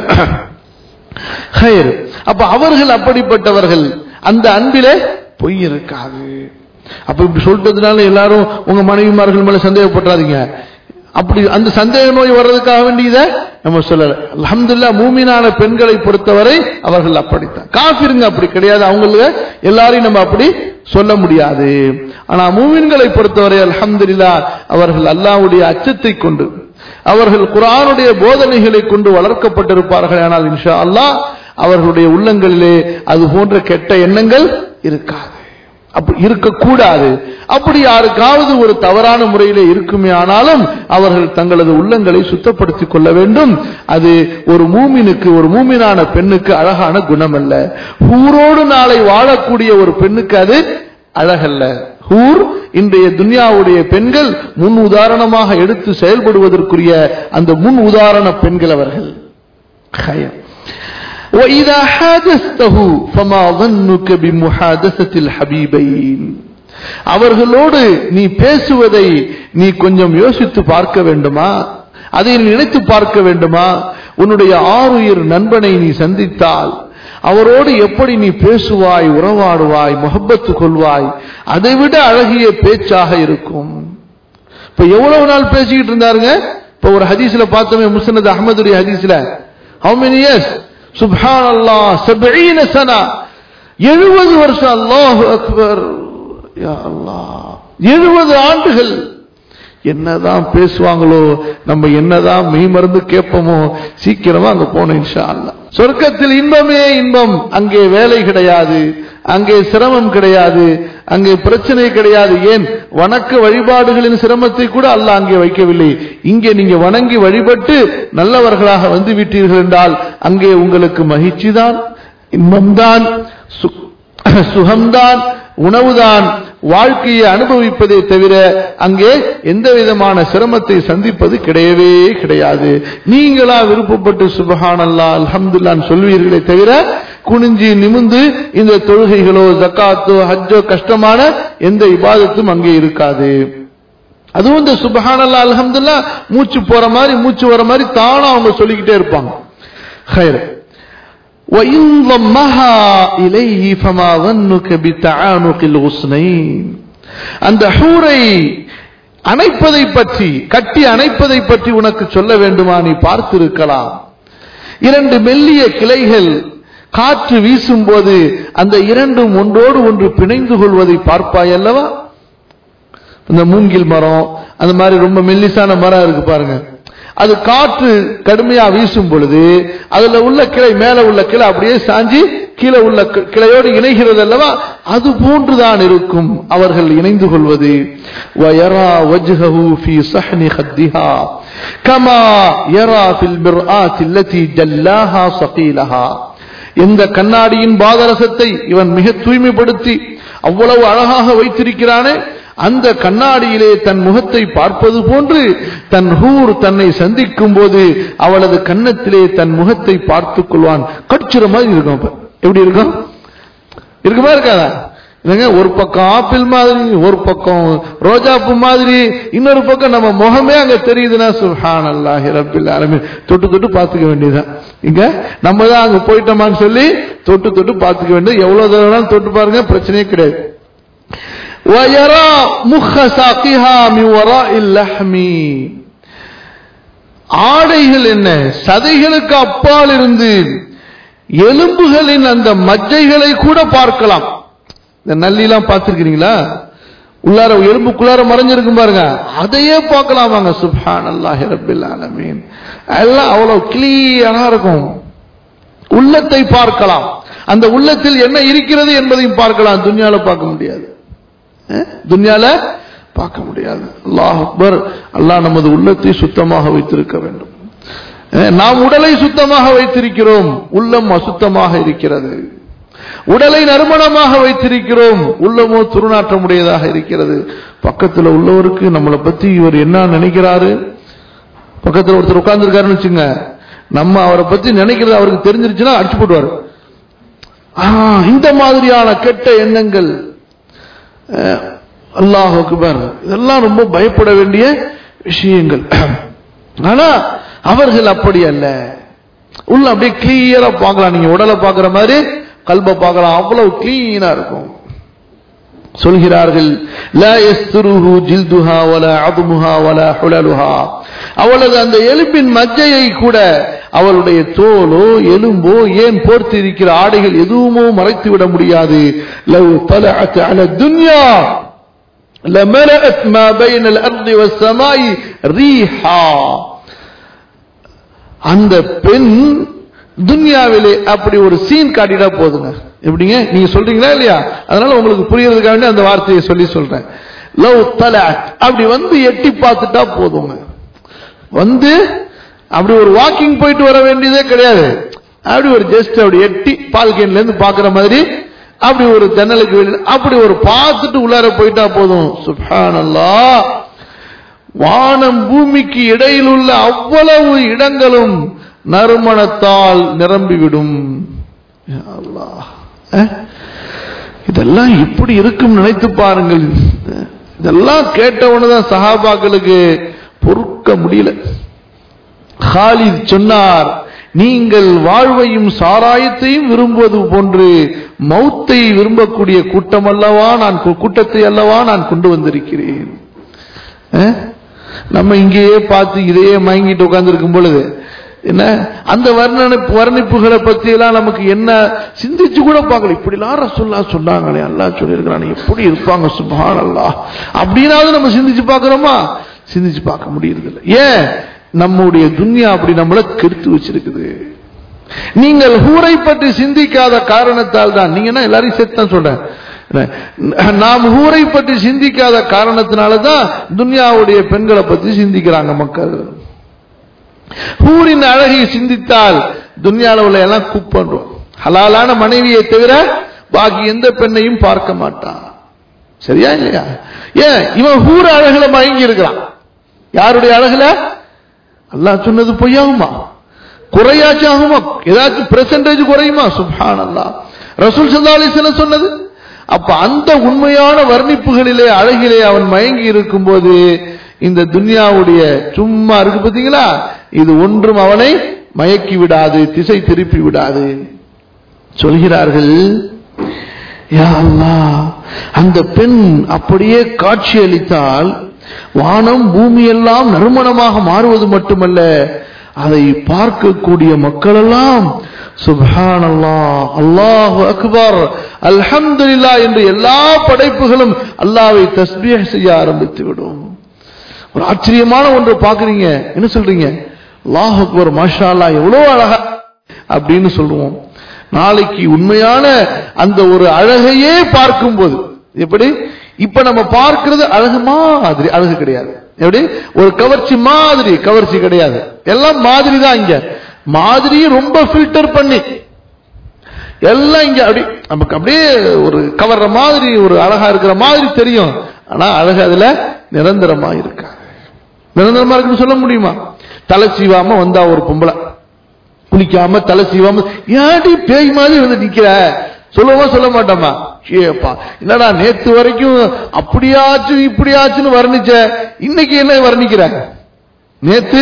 ஹயர் அப்ப அவர்கள் அப்படிப்பட்டவர்கள் அந்த அன்பிலே பொய் இருக்காது அப்ப இப்படி சொல்லிட்டதுனால எல்லாரும் உங்க மனைவிமார்கள் மேல சந்தேகப்பட்டாதீங்க அப்படி அந்த சந்தேக நோய் வர்றதுக்காக வேண்டியத நம்ம சொல்லல அல்ஹம்துலில்லாஹ் மூமினான பெண்களை பொறுத்தவரை அவர்கள் அப்படித்தான் காஃபிருங்க அப்படி கிடையாது அவங்களுக்கு எல்லாரையும் நம்ம அப்படி சொல்ல முடியாது ஆனா மூமின்களை பொறுத்தவரை அல்ஹம்துலில்லாஹ் அவர்கள் அல்லாஹ்வுடைய அச்சத்தை கொண்டு அவர்கள் குர்ஆனுடைய போதனைகளை கொண்டு வளர்க்கப்பட்டிருப்பார்கள் ஆனால் இன்ஷா அல்லாஹ் அவர்களுடைய உள்ளங்களிலே அது போன்ற கெட்ட எண்ணங்கள் இருக்காது அப்படி இருக்கக்கூடாது அப்படி யாருக்காவது ஒரு தவறான முறையிலே இருக்குமே ஆனாலும் அவர்கள் தங்களது உள்ளங்களை சுத்தப்படுத்திக் கொள்ள வேண்டும் அது ஒரு மூமினுக்கு ஒரு மூமினான பெண்ணுக்கு அழகான குணம் அல்ல ஊரோடு நாளை வாழக்கூடிய ஒரு பெண்ணுக்கு அது அழகல்ல ஹூர் இன்றைய துன்யாவுடைய பெண்கள் முன் உதாரணமாக எடுத்து செயல்படுவதற்குரிய அந்த முன் உதாரண பெண்கள் அவர்கள் خير. وإذا حادثته فما ظنك بمحادثة الحبيبين அவர்களோடு நீ பேசுவதை நீ கொஞ்சம் யோசித்து பார்க்க வேண்டுமா அதை நீ நினைத்து பார்க்க வேண்டுமா உன்னுடைய ஆறுயிர் நண்பனை நீ சந்தித்தால் அவரோடு எப்படி நீ பேசுவாய் உறவாடுவாய் முகப்பத்து கொள்வாய் அதைவிட அழகிய பேச்சாக இருக்கும் இப்ப எவ்வளவு நாள் பேசிக்கிட்டு இருந்தாருங்க இப்ப ஒரு ஹதீஸ்ல பார்த்தோமே முஸ்னத் அஹமதுடைய ஹதீஸ்ல how many years சுப்ஹான் அல்லாஹ் சபீன சனா எழுபது வருஷம் அல்லாஹ் அக்பர் யா அல்லாஹ் எழுபது ஆண்டுகள் என்னதான் பேசுவாங்களோ நம்ம என்னதான் மெய் மருந்து கேட்போமோ சீக்கிரமா அங்க போனோம் இன்ஷா அல்லாஹ் சொர்க்கத்தில் இன்பமே இன்பம் அங்கே வேலை கிடையாது அங்கே சிரமம் கிடையாது அங்கே பிரச்சனை கிடையாது ஏன் வணக்க வழிபாடுகளின் சிரமத்தை கூட அல்லாஹ் அங்கே வைக்கவில்லை இங்கே நீங்க வணங்கி வழிபட்டு நல்லவர்களாக வந்து விட்டீர்கள் என்றால் அங்கே உங்களுக்கு மகிழ்ச்சி தான் இன்பம்தான் சு- சுகம்தான் உணவுதான் வாழ்க்கையை அனுபவிப்பதை தவிர அங்கே எந்த விதமான சிரமத்தை சந்திப்பது கிடையவே கிடையாது நீங்களா விருப்பப்பட்டு சுபஹானல்லா அல்ஹம்துல்லான்னு சொல்வீர்களே தவிர குனிஞ்சி நிமிந்து இந்த தொழுகைகளோ ஜக்காத்தோ ஹஜ்ஜோ கஷ்டமான எந்த இபாதத்தும் அங்கே இருக்காது அதுவும் இந்த சுபஹானல்லா அல்ஹம்துல்லா மூச்சு போற மாதிரி மூச்சு வர மாதிரி தானா அவங்க சொல்லிக்கிட்டே இருப்பாங்க ஹைர் وإن ضمها إليه فما ظنك بتعانق الغصنين அந்த ஹூரை அணைப்பதை பற்றி கட்டி அணைப்பதை பற்றி உனக்கு சொல்ல வேண்டுமா நீ பார்த்திருக்கலாம் இரண்டு மெல்லிய கிளைகள் காற்று வீசும்போது அந்த இரண்டும் ஒன்றோடு ஒன்று பிணைந்து கொள்வதை பார்ப்பாய் அல்லவா இந்த மூங்கில் மரம் அந்த மாதிரி ரொம்ப மெல்லிசான மரம் இருக்கு பாருங்க அது காற்று கடுமையா வீசும் பொழுது அதுல உள்ள கிளை மேல உள்ள கிளை அப்படியே சாஞ்சி கீழே உள்ள கி- கிளையோடு இணைகிறது அல்லவா அது போன்றுதான் இருக்கும் அவர்கள் இணைந்து கொள்வது وَيَرَى وَجْهَهُ فِي صَحْنِ خَدِّهَا كَمَا يَرَى فِي الْمِرْآةِ الَّتِي جَلَّاهَا صَقِيلَهَا எந்த கண்ணாடியின் பாதரசத்தை இவன் மிக தூய்மைப்படுத்தி அவ்வளவு அழகாக வைத்திருக்கிறானே அந்த கண்ணாடியிலே தன் முகத்தை பார்ப்பது போன்று தன் ஹூர் தன்னை சந்திக்கும் போது அவளது கன்னத்திலே தன் முகத்தை பார்த்துக் கொள்வான் கடிச்சுற மாதிரி இருக்கும் அப்ப எப்படி இருக்கும் இருக்குமா இருக்காதா இல்லைங்க ஒரு பக்கம் ஆப்பிள் மாதிரி ஒரு பக்கம் ரோஜாப்பூ மாதிரி இன்னொரு பக்கம் நம்ம முகமே அங்க தெரியுதுன்னா சுஹான் அல்லாஹி ரப்பில் ஆலமீன் தொட்டு தொட்டு பார்த்துக்க வேண்டியதுதான் இங்க நம்ம தான் அங்க போயிட்டோமான்னு சொல்லி தொட்டு தொட்டு பார்த்துக்க வேண்டியது எவ்வளவு தூரம் வேணாலும் தொட்டு பாருங்க பிரச்சனையே கிடையாது ويرى مخ ساقها من وراء اللحم ஆடைகள் என்ன சதைகளுக்கு அப்பால் இருந்து எலும்புகளின் அந்த மஜ்ஜைகளை கூட பார்க்கலாம் இந்த நல்லிலாம் பார்த்திருக்கிறீங்களா உள்ளார எலும்புக்குள்ளார மறைஞ்சிருக்கும் பாருங்க அதையே பார்க்கலாம் வாங்க சுப்ஹான் அல்லாஹி ரப்பில் ஆலமீன் எல்லாம் அவ்வளவு கிளியரா இருக்கும் உள்ளத்தை பார்க்கலாம் அந்த உள்ளத்தில் என்ன இருக்கிறது என்பதையும் பார்க்கலாம் துன்யால பார்க்க முடியாது அஹ்? துன்யால பார்க்க முடியாது அல்லாஹ் அக்பர் அல்லாஹ் நமது உள்ளத்தை சுத்தமாக வைத்திருக்க வேண்டும் அஹ், நாம் உடலை சுத்தமாக வைத்திருக்கிறோம் உள்ளம் அசுத்தமாக இருக்கிறது உடலை நறுமணமாக வைத்திருக்கிறோம் உள்ளமோ துருநாற்றமுடையதாக இருக்கிறது பக்கத்துல உள்ளவருக்கு நம்மளை பத்தி இவர் என்ன நினைக்கிறாரு பக்கத்துல ஒருத்தர் உட்கார்ந்துருக்காருன்னு வச்சுங்க நம்ம அவரை பத்தி நினைக்கிறது அவருக்கு தெரிஞ்சிருச்சுன்னா அடிச்சு போடுவார் ஆ, இந்த மாதிரியான கெட்ட எண்ணங்கள் அஹ், அல்லாஹ் அக்பர் இதெல்லாம் ரொம்ப பயப்பட வேண்டிய விஷயங்கள் ஆனா அவர்கள் அப்படி அல்ல உள்ள அப்படியே கிளியரா பார்க்கலாம் நீங்க உடலை பார்க்கிற மாதிரி கல்ப பார்க்கலாம் அவ்வளவு கிளீனா இருக்கும் சொல்கிறார்கள் லா யஸ்துருஹு ஜில்துஹா வலா அதுமுஹா வலா ஹுலலுஹா அவளது அந்த எலும்பின் மஜ்ஜையை கூட அவளுடைய தோலோ எலும்போ ஏன் போர்த்து இருக்கிற ஆடைகள் எதுவுமோ மறைத்து விட முடியாது லவ் தலஅத் அல துன்யா لملأت ما بين الأرض والسماء ريحا அந்த பெண் துன்யாவிலே அப்படி ஒரு சீன் காட்டிட்டா போதுங்க எப்படிங்க நீங்க சொல்றீங்களா இல்லையா அதனால உங்களுக்கு புரியறதுக்காக வேண்டி அந்த வார்த்தையை சொல்லி சொல்றேன் லவ் தலஅத் அப்படி வந்து எட்டி பார்த்துட்டா போதுங்க வந்து அப்படி ஒரு வாக்கிங் போயிட்டு வர வேண்டியதே கிடையாது அப்படி ஒரு ஜஸ்ட் அப்படி எட்டி பால்கேன்ல இருந்து பாக்குற மாதிரி அப்படி ஒரு ஜன்னலுக்கு வெளியில அப்படி ஒரு பார்த்துட்டு உள்ளார போயிட்டா போதும் சுப்ஹானல்லாஹ் வானம் பூமிக்கு இடையில் உள்ள அவ்வளவு இடங்களும் நறுமணத்தால் நிரம்பிவிடும் யா அல்லாஹ். அஹ்? இதெல்லாம் இப்படி இருக்கும் நினைத்து பாருங்கள் இதெல்லாம் கேட்டவனதான் சஹாபாக்களுக்கு பொறுக்க முடியல ஹாலித் சொன்னார் நீங்கள் வாழ்வையும் சாராயத்தையும் விரும்புவது போன்று மௌத்தை விரும்பக்கூடிய கூட்டம் அல்லவா நான் கூட்டத்தை அல்லவா நான் கொண்டு வந்திருக்கிறேன் அஹ்? நம்ம இங்கேயே பார்த்து இதையே மயங்கிட்டு உட்கார்ந்து பொழுது என்ன அந்த வர்ணனைப்பு வர்ணிப்புகளை பத்தி எல்லாம் நமக்கு என்ன சிந்திச்சு கூட பார்க்கல இப்படிலாம் ரசுல்லா சொன்னாங்களே அல்லாஹ் சொல்லியிருக்கிறான் எப்படி இருப்பாங்க சுபான் அல்லாஹ் அப்படின்னாவது நம்ம சிந்திச்சு பார்க்கிறோமா சிந்திச்சு பார்க்க முடியறதில்லை ஏன் நம்முடைய துன்யா அப்படி நம்மள கெடுத்து வச்சிருக்குது நீங்கள் ஹூரை பற்றி சிந்திக்காத காரணத்தால் தான் நீங்க என்ன எல்லாரையும் சேர்த்து தான் சொல்றேன் நாம் ஹூரை பற்றி சிந்திக்காத காரணத்தினால தான் துன்யாவுடைய பெண்களை பற்றி சிந்திக்கிறாங்க மக்கள் ஹூரின் அழகை சிந்தித்தால் துன்யால உள்ள எல்லாம் குக் பண்றோம் ஹலாலான மனைவியை தவிர பாக்கி எந்த பெண்ணையும் பார்க்க மாட்டான் சரியா இல்லையா ஏன் இவன் ஹூர அழகுல மயங்கி இருக்கிறான் யாருடைய அழகுல அல்லாஹ் சொன்னது பொய்யாகுமா குறையாச்சும் ஆகுமா ஏதாச்சும் பெர்சன்டேஜ் குறையுமா சுப்ஹான் அல்லாஹ் ரசூல் சல்லா அலிஸ்லாம் சொன்னது அப்ப அந்த உண்மையான வர்ணிப்புகளிலே அழகிலே அவன் மயங்கி இருக்கும்போது இந்த துன்யாவுடைய சும்மா இருக்கு பாத்தீங்களா இது ஒன்றும் அவனை மயக்கி விடாது திசை திருப்பி விடாது சொல்கிறார்கள் யா அல்லாஹ் அந்த பெண் அப்படியே காட்சி அளித்தால் வானம் பூமி எல்லாம் நறுமணமாக மாறுவது மட்டுமல்ல அதை பார்க்கக்கூடிய மக்களெல்லாம் சுப்ஹானல்லாஹ் அல்லாஹு அக்பர் அல்ஹம்துலில்லாஹ் என்று எல்லா படைப்புகளும் அல்லாஹ்வை தஸ்பீஹ் செய்ய ஆரம்பித்து விடும் ஒரு ஆச்சரியமான ஒன்று பாக்குறீங்க என்ன சொல்றீங்க அல்லாஹ் அக்பர் மாஷா அல்லாஹ் எவ்வளவு அழகா அப்படின்னு சொல்லுவோம் நாளைக்கு உண்மையான அந்த ஒரு அழகையே பார்க்கும்போது எப்படி இப்ப நம்ம பார்க்கிறது அழகு மாதிரி அழகு கிடையாது எப்படி ஒரு கவர்ச்சி மாதிரி கவர்ச்சி கிடையாது எல்லாம் மாதிரி தான் இங்க மாதிரி ரொம்ப ஃபில்டர் பண்ணி எல்லாம் இங்க அப்படி நமக்கு அப்படியே ஒரு கவர்ற மாதிரி ஒரு அழகா இருக்கிற மாதிரி தெரியும் ஆனா அழகு அதுல நிரந்தரமா இருக்காது நிரந்தரமா இருக்குன்னு சொல்ல முடியுமா தலை சீவாம வந்தா ஒரு பொம்பளை குளிக்காம தலை சீவாம ஏடி பேய் மாதிரி வந்து நிக்கிற சொல்லவா சொல்ல மாட்டோமா ஏப்பா என்னடா நேத்து வரைக்கும் அப்படியாச்சும் இப்படியாச்சுன்னு வர்ணிச்ச இன்னைக்கு என்ன வர்ணிக்கிற நேத்து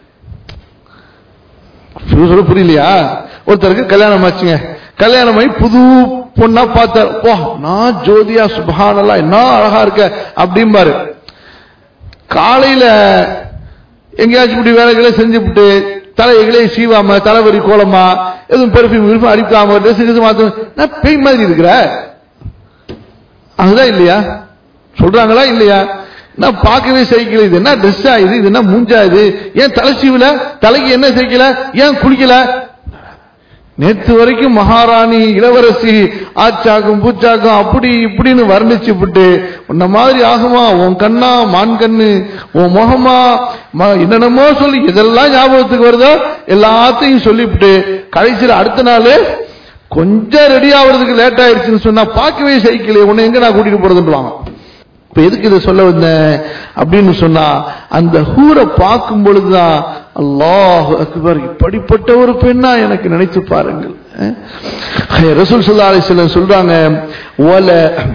சொல்ல புரியலையா ஒருத்தருக்கு கல்யாணம் ஆச்சுங்க கல்யாணம் ஆகி புது பொண்ணா பார்த்தார் போ நான் ஜோதியா சுபானல்லா என்ன அழகா இருக்க அப்படிம்பாரு காலையில எங்கேயாச்சும் இப்படி வேலைகளை செஞ்சுவிட்டு தலைகளே சீவாம தலைவரி கோலமா எதுவும் பெர்ஃபியூம் விருப்பம் அடிக்காம ட்ரெஸ் கிஸ் மாத்த நான் பேய் மாதிரி இருக்கிற அதுதான் இல்லையா சொல்றாங்களா இல்லையா நான் பார்க்கவே சைக்கிள் இது என்ன ட்ரெஸ்ஸா இது இது என்ன மூஞ்சா இது ஏன் தலை சீவல தலைக்கு என்ன சைக்கிள ஏன் குளிக்கல நேத்து வரைக்கும் மகாராணி இளவரசி ஆச்சாக்கும் பூச்சாக்கும் அப்படி இப்படின்னு வர்ணிச்சு விட்டு உன்ன மாதிரி ஆகுமா உன் கண்ணா மான் கண்ணு உன் முகமா ம- என்னென்னமோ சொல்லி எதெல்லாம் ஞாபகத்துக்கு வருதோ எல்லாத்தையும் சொல்லிவிட்டு கடைசியில் அடுத்த நாள் கொஞ்சம் ரெடி ஆகுறதுக்கு லேட் ஆயிடுச்சுன்னு சொன்னா பார்க்கவே சைக்கிள் உன்னை எங்க நான் கூட்டிட்டு போறதுன்றாங்க இப்ப எதுக்கு இதை சொல்ல வந்தேன் அப்படின்னு சொன்னா அந்த ஹூரை பார்க்கும் பொழுதுதான் அல்லாஹ் அக்பர் இப்படிப்பட்ட ஒரு பெண்ணா எனக்கு நினைத்து பாருங்கள் அஹ் ரசூல் ஸல்லல்லாஹு அலைஹி வஸல்லம் சொல்றாங்க வல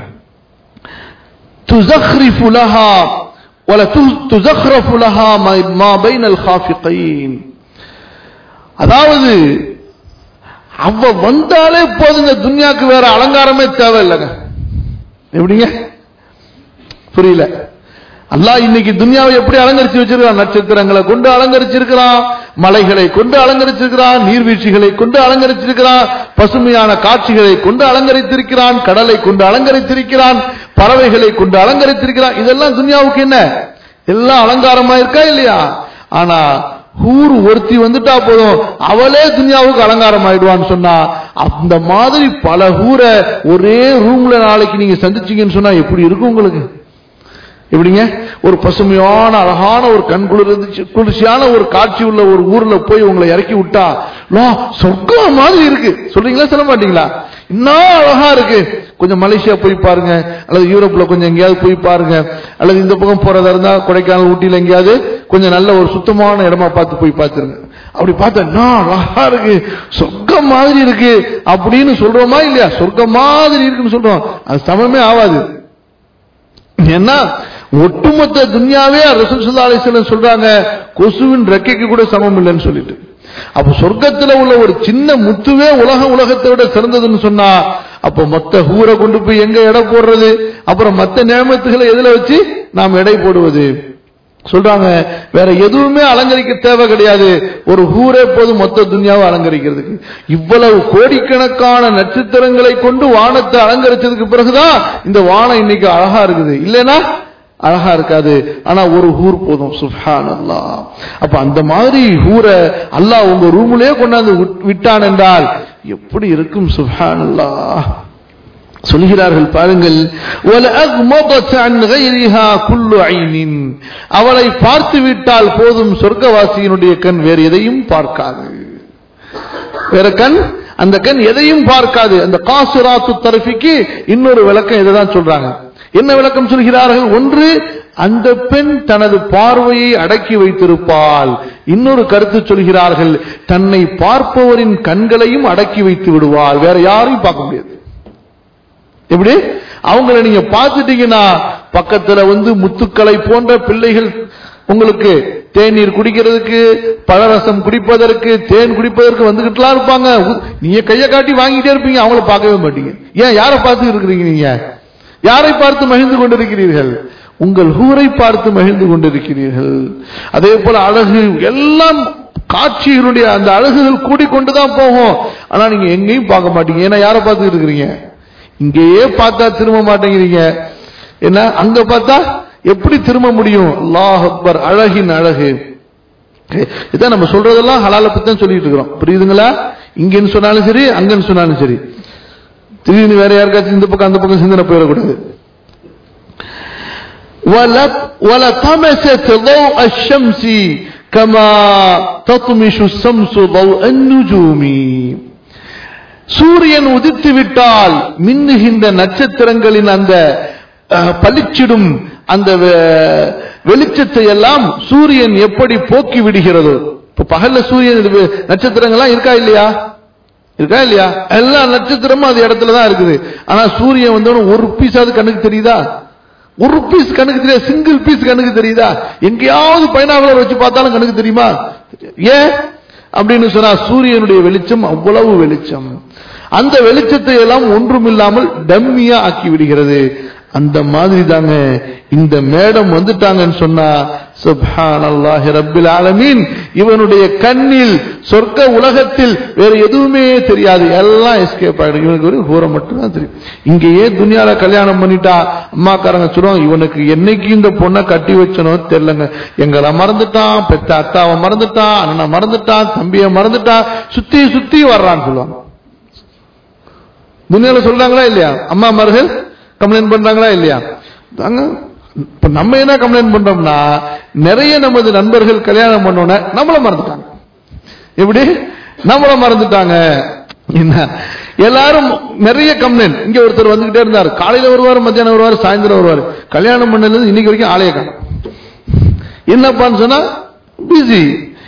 تزخرف لها ولا تزخرف لها ما بين الخافقين அதாவது அவ வந்தாலே போதும் இந்த துன்யாக்கு வேற அலங்காரமே தேவையில்லைங்க எப்படிங்க புரியல அல்லாஹ் இன்னைக்கு துன்யாவை எப்படி அலங்கரிச்சு வச்சிருக்கான் நட்சத்திரங்களை கொண்டு அலங்கரிச்சிருக்கிறான் மலைகளை கொண்டு அலங்கரிச்சிருக்கிறான் நீர்வீழ்ச்சிகளை கொண்டு அலங்கரிச்சிருக்கிறான் பசுமையான காட்சிகளை கொண்டு அலங்கரித்திருக்கிறான் கடலை கொண்டு அலங்கரித்திருக்கிறான் பறவைகளை கொண்டு அலங்கரித்திருக்கிறான் இதெல்லாம் துன்யாவுக்கு என்ன எல்லாம் அலங்காரமா இருக்கா இல்லையா ஆனா ஹூர் ஒருத்தி வந்துட்டா போதும் அவளே துன்யாவுக்கு அலங்காரம் ஆயிடுவான்னு சொன்னா அந்த மாதிரி பல ஹூரை ஒரே ரூம்ல நாளைக்கு நீங்க சந்திச்சீங்கன்னு சொன்னா எப்படி இருக்கும் உங்களுக்கு எப்படிங்க ஒரு பசுமையான அழகான ஒரு கண் குளிர்ச்சி குளிர்ச்சியான ஒரு காட்சி உள்ள ஒரு ஊர்ல போய் உங்களை இறக்கி விட்டா லா சொர்க்கம் மாதிரி இருக்கு சொல்றீங்களா சொல்ல மாட்டீங்களா இன்னும் அழகா இருக்கு கொஞ்சம் மலேசியா போய் பாருங்க அல்லது யூரோப்ல கொஞ்சம் எங்கேயாவது போய் பாருங்க அல்லது இந்த பக்கம் போறதா இருந்தா கொடைக்கானல் ஊட்டியில எங்கேயாவது கொஞ்சம் நல்ல ஒரு சுத்தமான இடமா பார்த்து போய் பார்த்துருங்க அப்படி பார்த்தா என்ன அழகா இருக்கு சொர்க்கம் மாதிரி இருக்கு அப்படின்னு சொல்றோமா இல்லையா சொர்க்கம் மாதிரி இருக்குன்னு சொல்றோம் அது சமமே ஆகாது ஏன்னா ஒட்டுமொத்த துன்யாவே ரசூல் ஸல்லல்லாஹு அலைஹி வஸல்லம் சொல்றாங்க கொசுவின் ரெக்கைக்கு கூட சமம் இல்லைன்னு சொல்லிட்டு அப்ப சொர்க்கத்துல உள்ள ஒரு சின்ன முத்துவே உலக உலகத்தை விட சிறந்ததுன்னு சொன்னா அப்ப மொத்த ஹூரை கொண்டு போய் எங்க எடை போடுறது அப்புறம் மத்த நியமத்துகளை எதுல வச்சு நாம் எடை போடுவது சொல்றாங்க வேற எதுவுமே அலங்கரிக்க தேவை கிடையாது ஒரு ஹூரே போதும் மொத்த துன்யாவை அலங்கரிக்கிறதுக்கு இவ்வளவு கோடிக்கணக்கான நட்சத்திரங்களை கொண்டு வானத்தை அலங்கரிச்சதுக்கு பிறகுதான் இந்த வானம் இன்னைக்கு அழகா இருக்குது இல்லைன்னா அழகா இருக்காது ஆனா ஒரு ஹூர் போதும் சுஹான் அல்லா அப்ப அந்த மாதிரி ஹூரை அல்லாஹ் உங்க ரூம்லயே கொண்டாந்து விட்டான் என்றால் எப்படி இருக்கும் சுஹான் அல்லா சொல்கிறார்கள் பாருங்கள் அவளை பார்த்து விட்டால் போதும் சொர்க்கவாசியினுடைய கண் வேறு எதையும் பார்க்காது வேற கண் அந்த கண் எதையும் பார்க்காது அந்த காசுராத்து தரப்பிக்கு இன்னொரு விளக்கம் இதைதான் சொல்றாங்க என்ன விளக்கம் சொல்கிறார்கள் ஒன்று அந்த பெண் தனது பார்வையை அடக்கி வைத்திருப்பாள் இன்னொரு கருத்து சொல்கிறார்கள் தன்னை பார்ப்பவரின் கண்களையும் அடக்கி வைத்து விடுவாள் வேற யாரையும் பார்க்க முடியாது எப்படி அவங்கள நீங்க பார்த்துட்டீங்கன்னா பக்கத்துல வந்து முத்துக்களை போன்ற பிள்ளைகள் உங்களுக்கு தேநீர் குடிக்கிறதுக்கு பழரசம் குடிப்பதற்கு தேன் குடிப்பதற்கு வந்துகிட்டுலாம் இருப்பாங்க நீங்க கையை காட்டி வாங்கிட்டே இருப்பீங்க அவங்கள பார்க்கவே மாட்டீங்க ஏன் யாரை பார்த்து இருக்கிறீங்க நீங்க யாரை பார்த்து மகிழ்ந்து கொண்டிருக்கிறீர்கள் உங்கள் ஊரை பார்த்து மகிழ்ந்து கொண்டிருக்கிறீர்கள் அதே போல அழகு எல்லாம் காட்சிகளுடைய அந்த அழகுகள் கூடிக்கொண்டுதான் போகும் ஆனா நீங்க எங்கேயும் பார்க்க மாட்டீங்க ஏன்னா யாரை பார்த்து இருக்கிறீங்க இங்கேயே பார்த்தா திரும்ப மாட்டேங்கிறீங்க என்ன அங்க பார்த்தா எப்படி திரும்ப முடியும் அல்லாஹ் அக்பர் அழகின் அழகு இதான் நம்ம சொல்றதெல்லாம் ஹலால பத்தி தான் சொல்லிட்டு இருக்கிறோம் புரியுதுங்களா இங்கன்னு சொன்னாலும் சரி அங்கன்னு சொன்னாலும் சரி திடீர்னு வேற யாருக்காச்சும் இந்த பக்கம் அந்த பக்கம் சிந்தனை போயிடக்கூடாது ولطمست ضوء الشمس كما تطمش الشمس ضوء النجوم சூரியன் உதித்து விட்டால் மின்னுகின்ற நட்சத்திரங்களின் அந்த பளிச்சிடும் அந்த வெளிச்சத்தை எல்லாம் சூரியன் எப்படி போக்கி விடுகிறதோ இப்ப பகல்ல சூரியன் நட்சத்திரங்கள்லாம் இருக்கா இல்லையா இருக்கா இல்லையா எல்லா நட்சத்திரமும் அது இடத்துல தான் இருக்குது ஆனா சூரியன் வந்தோடனே ஒரு பீஸ் அது கண்ணுக்கு தெரியுதா ஒரு பீஸ் கண்ணுக்கு தெரியாது சிங்கிள் பீஸ் கண்ணுக்கு தெரியுதா எங்கேயாவது பைனாகுலர் வச்சு பார்த்தாலும் கண்ணுக்கு தெரியுமா ஏன் அப்படின்னு சொன்னா சூரியனுடைய வெளிச்சம் அவ்வளவு வெளிச்சம் அந்த வெளிச்சத்தை எல்லாம் ஒன்றுமில்லாமல் டம்மியா ஆக்கி விடுகிறது அந்த மாதிரி தாங்க இந்த மேடம் வந்துட்டாங்கன்னு சொன்னா சுப்ஹான் அல்லாஹி ரப்பில் ஆலமீன் இவனுடைய கண்ணில் சொர்க்க உலகத்தில் வேற எதுவுமே தெரியாது எல்லாம் எஸ்கேப் ஆயிடும் இவனுக்கு ஒரு ஹூரம் மட்டும்தான் தெரியும் இங்கேயே துனியால கல்யாணம் பண்ணிட்டா அம்மாக்காரங்க சொல்லுவாங்க இவனுக்கு என்னைக்கு இந்த பொண்ணை கட்டி வச்சனோ தெரியலங்க எங்களை மறந்துட்டான் பெத்த அத்தாவை மறந்துட்டான் அண்ணனை மறந்துட்டான் தம்பியை மறந்துட்டான் சுத்தி சுத்தி வர்றான்னு சொல்லுவாங்க துனியால சொல்றாங்களா இல்லையா அம்மா மருகள் கம்ப்ளைண்ட் பண்றாங்களா இல்லையா தாங்க இப்ப நம்ம என்ன கம்ப்ளைண்ட் பண்றோம்னா நிறைய நமது நண்பர்கள் கல்யாணம் பண்ணோன நம்மள மறந்துட்டாங்க எப்படி நம்மள மறந்துட்டாங்க என்ன எல்லாரும் நிறைய கம்ப்ளைண்ட் இங்க ஒருத்தர் வந்துகிட்டே இருந்தார் காலையில வருவார் மத்தியானம் வருவார் சாயந்தரம் வருவார் கல்யாணம் பண்ணது இன்னைக்கு வரைக்கும் ஆலய காணும் என்னப்பான்னு சொன்னா பிஸி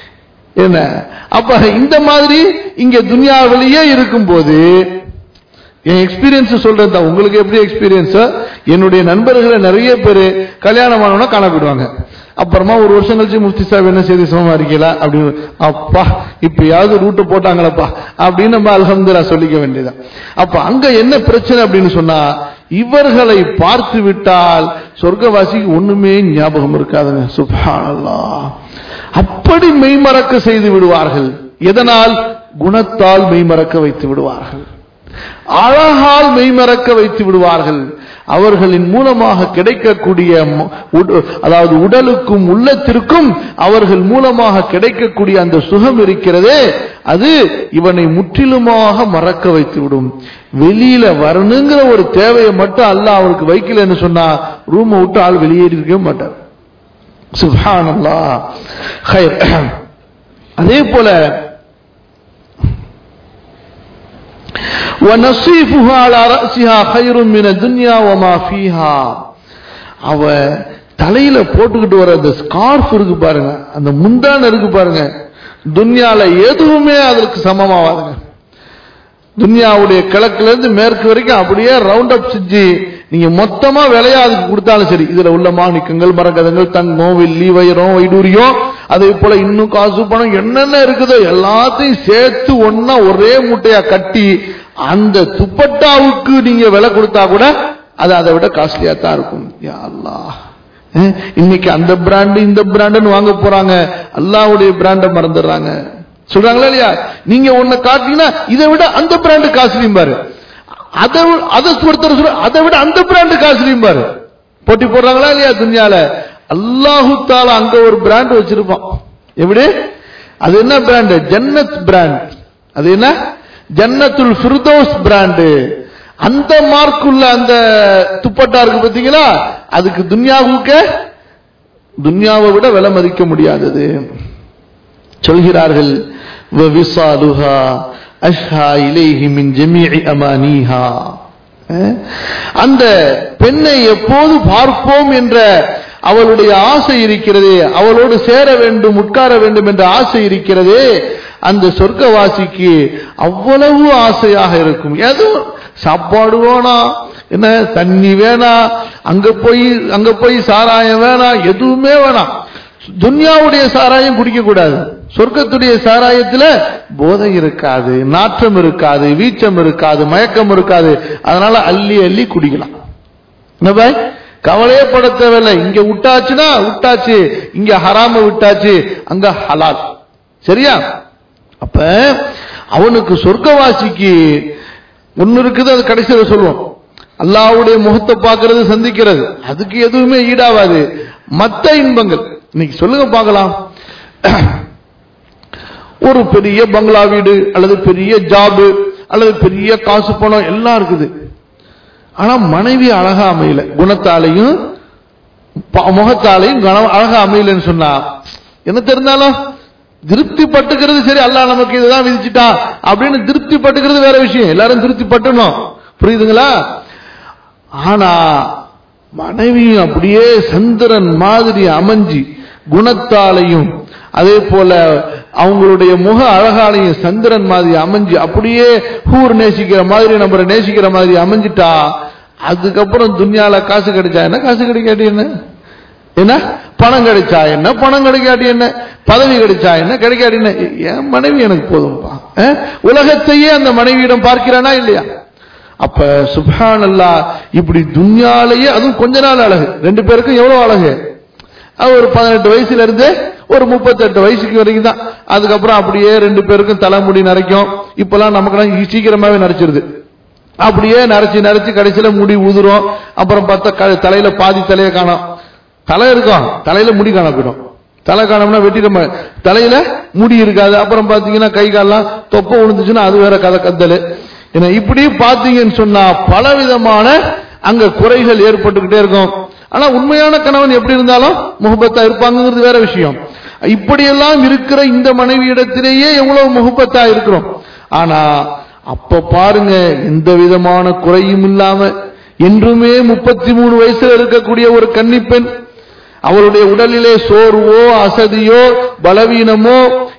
என்ன அப்ப இந்த மாதிரி இங்க துனியாவிலேயே இருக்கும்போது என் எக்ஸ்பீரியன்ஸ் சொல்றது தான் உங்களுக்கு எப்படி எக்ஸ்பீரியன்ஸ் என்னுடைய நண்பர்களை நிறைய பேர் கல்யாணம் ஆனவனா காணப்படுவாங்க அப்புறமா ஒரு வருஷம் கழிச்சு முஃப்தி சாஹிப் என்ன செய்தி சுகமா இருக்கீங்களா அப்படின்னு அப்பா இப்பயாவது ரூட்டை போட்டாங்களப்பா அப்படின்னு நம்ம அல்ஹம்துல்லா சொல்லிக்க வேண்டியதான் அப்ப அங்க என்ன பிரச்சனை அப்படின்னு சொன்னா இவர்களை பார்த்து விட்டால் சொர்க்கவாசிக்கு ஒண்ணுமே ஞாபகம் இருக்காதுங்க சுப்ஹானல்லாஹ் அப்படி மெய்மறக்க செய்து விடுவார்கள் எதனால் குணத்தால் மெய்மறக்க வைத்து விடுவார்கள் அழகால் மெய்மறக்க வைத்து விடுவார்கள் அவர்களின் மூலமாக கிடைக்கக்கூடிய ம- உட- அதாவது உடலுக்கும் உள்ளத்திற்கும் அவர்கள் மூலமாக கிடைக்கக்கூடிய அந்த சுகம் இருக்கிறதே அது இவனை முற்றிலுமாக மறக்க வைத்து விடும் வெளியில வரணுங்கிற ஒரு தேவையை மட்டும் அல்லாஹ் அவருக்கு வைக்கலன்னு சொன்னா ரூமை விட்டு ஆள் வெளியேறி இருக்கவே மாட்டார் சுப்ஹானல்லாஹ் ஹைர் அதே போல ونصيفها على رأسها خير من الدنيا وما فيها அவ தலையில போட்டுக்கிட்டு வர அந்த ஸ்கார்ஃப் இருக்கு பாருங்க அந்த முந்தான இருக்கு பாருங்க துன்யால எதுவுமே அதற்கு சமமாவாதுங்க துன்யாவுடைய கிழக்குல இருந்து மேற்கு வரைக்கும் அப்படியே ரவுண்ட் அப் செஞ்சு நீங்க மொத்தமா விலையா அதுக்கு கொடுத்தாலும் சரி இதுல உள்ள மாணிக்கங்கள் மரகதங்கள் தங்கம் வெள்ளி வைரம் வைடூரியம் அதே போல இன்னும் காசு பணம் என்னென்ன இருக்குதோ எல்லாத்தையும் சேர்த்து ஒன்னா ஒரே மூட்டையா கட்டி அந்த துப்பட்டாவுக்கு நீங்க விலை கொடுத்தா கூட அது அதை விட காஸ்ட்லியா தான் இருக்கும் யா அல்லாஹ் அஹ், இன்னைக்கு அந்த பிராண்டு இந்த பிராண்டுன்னு வாங்க போறாங்க அல்லாவுடைய பிராண்டை மறந்துடுறாங்க சொல்றாங்களா இல்லையா நீங்க ஒண்ணு காட்டீங்கன்னா இதை விட அந்த பிராண்டு காசுலையும் பாரு அதை வி- அதை ஒருத்தர் சொல்ற அதை விட அந்த பிராண்டு காசுலையும் பாரு போட்டி போடுறாங்களா இல்லையா துன்யால அல்லாஹு தாலா அங்க ஒரு பிராண்ட் வச்சிருப்பான் எப்படி அது என்ன பிராண்ட் ஜன்னத் பிராண்ட் அது என்ன ஜன்னத்துல் ஃபிர்தௌஸ் பிராண்டு அந்த மார்க்குள்ள அந்த துப்பட்டா இருக்கு பாத்தீங்களா அதுக்கு துன்யாவுக்கு துன்யாவை விட விலை மதிக்க முடியாதது சொல்கிறார்கள் وَوِصَالُهَا أَشْهَى إِلَيْهِ مِنْ جَمِيعِ أَمَانِيهَا அஹ், அந்த பெண்ணை எப்போது பார்ப்போம் என்ற அவளுடைய ஆசை இருக்கிறதே அவளோடு சேர வேண்டும் உட்கார வேண்டும் என்ற ஆசை இருக்கிறதே அந்த சொர்க்கவாசிக்கு அவ்வளவு ஆசையாக இருக்கும் ஏதோ சாப்பாடு வேணாம் என்ன தண்ணி வேணாம் அங்க போய் அங்க போய் சாராயம் வேணாம் எதுவுமே வேணாம் துன்யாவுடைய சாராயம் குடிக்க கூடாது சொர்க்கத்துடைய சாராயத்துல போதை இருக்காது நாற்றம் இருக்காது வீச்சம் இருக்காது மயக்கம் இருக்காது அதனால அள்ளி அள்ளி குடிக்கலாம் என்ன பாய் கவலையே பட தேவையில்லை இங்க விட்டாச்சுன்னா விட்டாச்சு இங்க ஹராம விட்டாச்சு அங்க ஹலால் சரியா அப்ப அவனுக்கு சொர்க்கவாசிக்கு ஒன்னு இருக்குது அது கடைசியில சொல்லுவோம் அல்லாஹ்வுடைய முகத்தை பார்க்கிறது சந்திக்கிறது அதுக்கு எதுவுமே ஈடாவாது மத்த இன்பங்கள் இன்னைக்கு சொல்லுங்க பார்க்கலாம் ஒரு பெரிய பங்களா வீடு அல்லது பெரிய ஜாபு அல்லது பெரிய காசு பணம் எல்லாம் இருக்குது ஆனா மனைவி அழகா அமையல குணத்தாலையும் ப- முகத்தாலையும் கணவன் அழகா அமையலன்னு சொன்னா என்ன தெரிந்தாலும் திருப்தி பட்டுக்கிறது சரி அல்லாஹ் நமக்கு இதுதான் விதிச்சிட்டான் அப்படின்னு திருப்தி பட்டுக்கிறது வேற விஷயம் எல்லாரும் திருப்தி பட்டணும் புரியுதுங்களா ஆனா மனைவியும் அப்படியே சந்திரன் மாதிரி அமைஞ்சி குணத்தாலையும் அதே போல அவங்களுடைய முக அழகாலையும் சந்திரன் மாதிரி அமைஞ்சு அப்படியே ஹூர் நேசிக்கிற மாதிரி நம்மள நேசிக்கிற மாதிரி அமைஞ்சிட்டா அதுக்கப்புறம் துன்யால காசு கிடைச்சா என்ன காசு கிடைக்காட்டி என்ன என்ன பணம் கிடைச்சா என்ன பணம் கிடைக்காட்டி என்ன பதவி கிடைச்சா என்ன கிடைக்காட்டி என்ன என் மனைவி எனக்கு போதும்பா அஹ்? உலகத்தையே அந்த மனைவியிடம் பார்க்கிறானா இல்லையா அப்ப சுப்ஹான் அல்லாஹ் இப்படி துன்யாலேயே அதுவும் கொஞ்ச நாள் அழகு ரெண்டு பேருக்கும் எவ்வளவு அழகு அது ஒரு பதினெட்டு வயசுல இருந்து ஒரு முப்பத்தெட்டு வயசுக்கு வரைக்கும் தான் அதுக்கப்புறம் அப்படியே ரெண்டு பேருக்கும் தலைமுடி நரைக்கும் இப்பெல்லாம் நமக்கெல்லாம் சீக்கிரமாவே நரைச்சிருது அப்படியே நரைச்சு நரைச்சு கடைசியில முடி உதிரும் அப்புறம் பார்த்தா க- தலையில பாதி தலையை காணோம் தலை இருக்கும் தலையில முடி காண போயிடும் தலை காணோம்னா வெட்டிட தலையில முடி இருக்காது அப்புறம் பாத்தீங்கன்னா கை கால்லாம் தொப்பை விழுந்துச்சுன்னா அது வேற கதை கத்தல் ஏன்னா இப்படி பாத்தீங்கன்னு சொன்னா பலவிதமான அங்க குறைகள் ஏற்பட்டுக்கிட்டே இருக்கும் ஆனா உண்மையான கணவன் எப்படி இருந்தாலும் முகபத்தா இருப்பாங்கிறது வேற விஷயம் இப்படியெல்லாம் இருக்கிற இந்த மனைவியிடத்திலேயே எவ்வளவு முகபத்தா இருக்கிறோம் ஆனா அப்ப பாருங்க எந்த விதமான குறையும் இல்லாம என்றுமே முப்பத்தி மூணு வயசுல இருக்கக்கூடிய ஒரு கன்னிப்பெண் அவருடைய உடலிலே சோர்வோ அசதியோ பலவீனமோ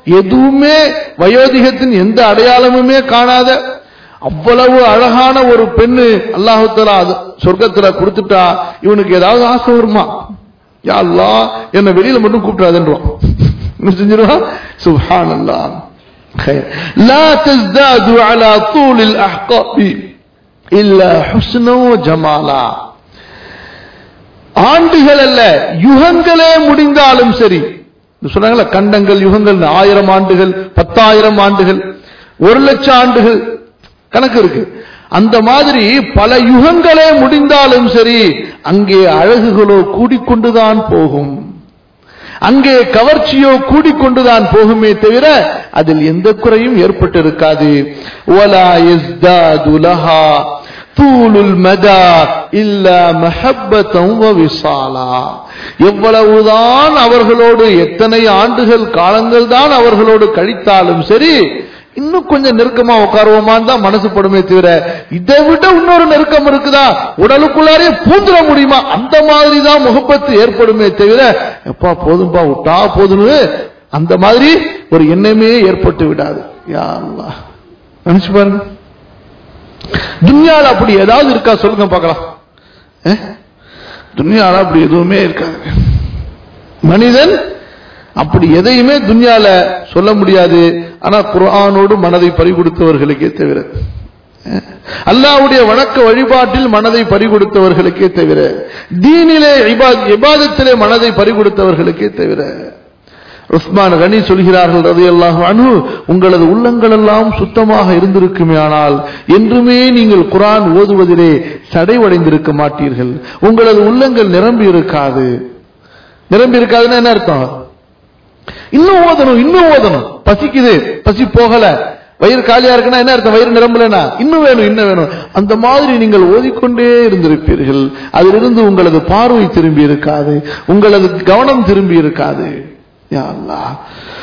எதுவுமே வயோதிகத்தின் எந்த அடையாளமுமே காணாத அவ்வளவு அழகான ஒரு பெண்ணு அல்லாஹுத்தலா சொர்க்கத்துல கொடுத்துட்டா இவனுக்கு ஏதாவது ஆசை வருமா யா அல்லாஹ் என்ன வெளியில மட்டும் கூப்பிடாதுன்றோம் என்ன செஞ்சிருவான் சுப்ஹான் அல்லாஹ் لا تزداد على طول الأحقاب إلا حسنا وجمالا ஆண்டுகள் அல்ல யுகங்களே முடிந்தாலும் சரி சொன்னாங்களா கண்டங்கள் யுகங்கள் ஆயிரம் ஆண்டுகள் பத்தாயிரம் ஆண்டுகள் ஒரு லட்சம் ஆண்டுகள் கணக்கு இருக்கு அந்த மாதிரி பல யுகங்களே முடிந்தாலும் சரி அங்கே அழகுகளோ கூடிக்கொண்டுதான் போகும் அங்கே கவர்ச்சியோ கூடிக்கொண்டுதான் போகுமே தவிர அதில் எந்த குறையும் ஏற்பட்டிருக்காது وَلَا يَزْدَادُ لَهَا طُولُ الْمَدَى إِلَّا مَحَبَّةً وَوِصَالًا எவ்வளவுதான் அவர்களோடு எத்தனை ஆண்டுகள் காலங்கள் தான் அவர்களோடு கழித்தாலும் சரி இன்னும் கொஞ்சம் நெருக்கமா உட்காருவோமான்னு தான் மனசு படுமே தவிர இதை விட இன்னொரு நெருக்கம் இருக்குதா உடலுக்குள்ளாரே பூந்துட முடியுமா அந்த மாதிரி தான் முகப்பத்து ஏற்படுமே தவிர எப்பா போதும்பா விட்டா போதுன்னு அந்த மாதிரி ஒரு எண்ணமே ஏற்பட்டு விடாது யா அல்லாஹ் நினைச்சு பாருங்க துன்யால அப்படி ஏதாவது இருக்கா சொல்லுங்க பார்க்கலாம் அஹ்? துன்யால அப்படி எதுவுமே இருக்காது மனிதன் அப்படி எதையுமே துன்யால சொல்ல முடியாது ஆனா குர்ஆனோடு மனதை பறிகொடுத்தவர்களுக்கே தவிர அல்லாஹ்வுடைய வணக்க வழிபாட்டில் மனதை பறிகொடுத்தவர்களுக்கே தவிர தீனிலே இபா- இபாதத்திலே மனதை பறிகொடுத்தவர்களுக்கே தவிர உஸ்மான் கனி சொல்கிறார்கள் ரலியல்லாஹு அன்ஹு உங்களது உள்ளங்கள் எல்லாம் சுத்தமாக இருந்திருக்குமே ஆனால் என்றுமே நீங்கள் குர்ஆன் ஓதுவதிலே சடைவடைந்திருக்க மாட்டீர்கள் உங்களது உள்ளங்கள் நிரம்பி இருக்காது நிரம்பி இருக்காதுன்னா என்ன அர்த்தம் இன்னும் ஓதணும் இன்னும் ஓதணும் பசிக்குது பசி போகல வயிறு காலியா இருக்குன்னா என்ன அர்த்தம் வயிறு நிரம்பலனா இன்னும் வேணும் இன்னும் வேணும் அந்த மாதிரி நீங்கள் ஓதிக்கொண்டே இருந்திருப்பீர்கள் அதிலிருந்து உங்களது பார்வை திரும்பி இருக்காது உங்களது கவனம் திரும்பி இருக்காது யா அல்லாஹ்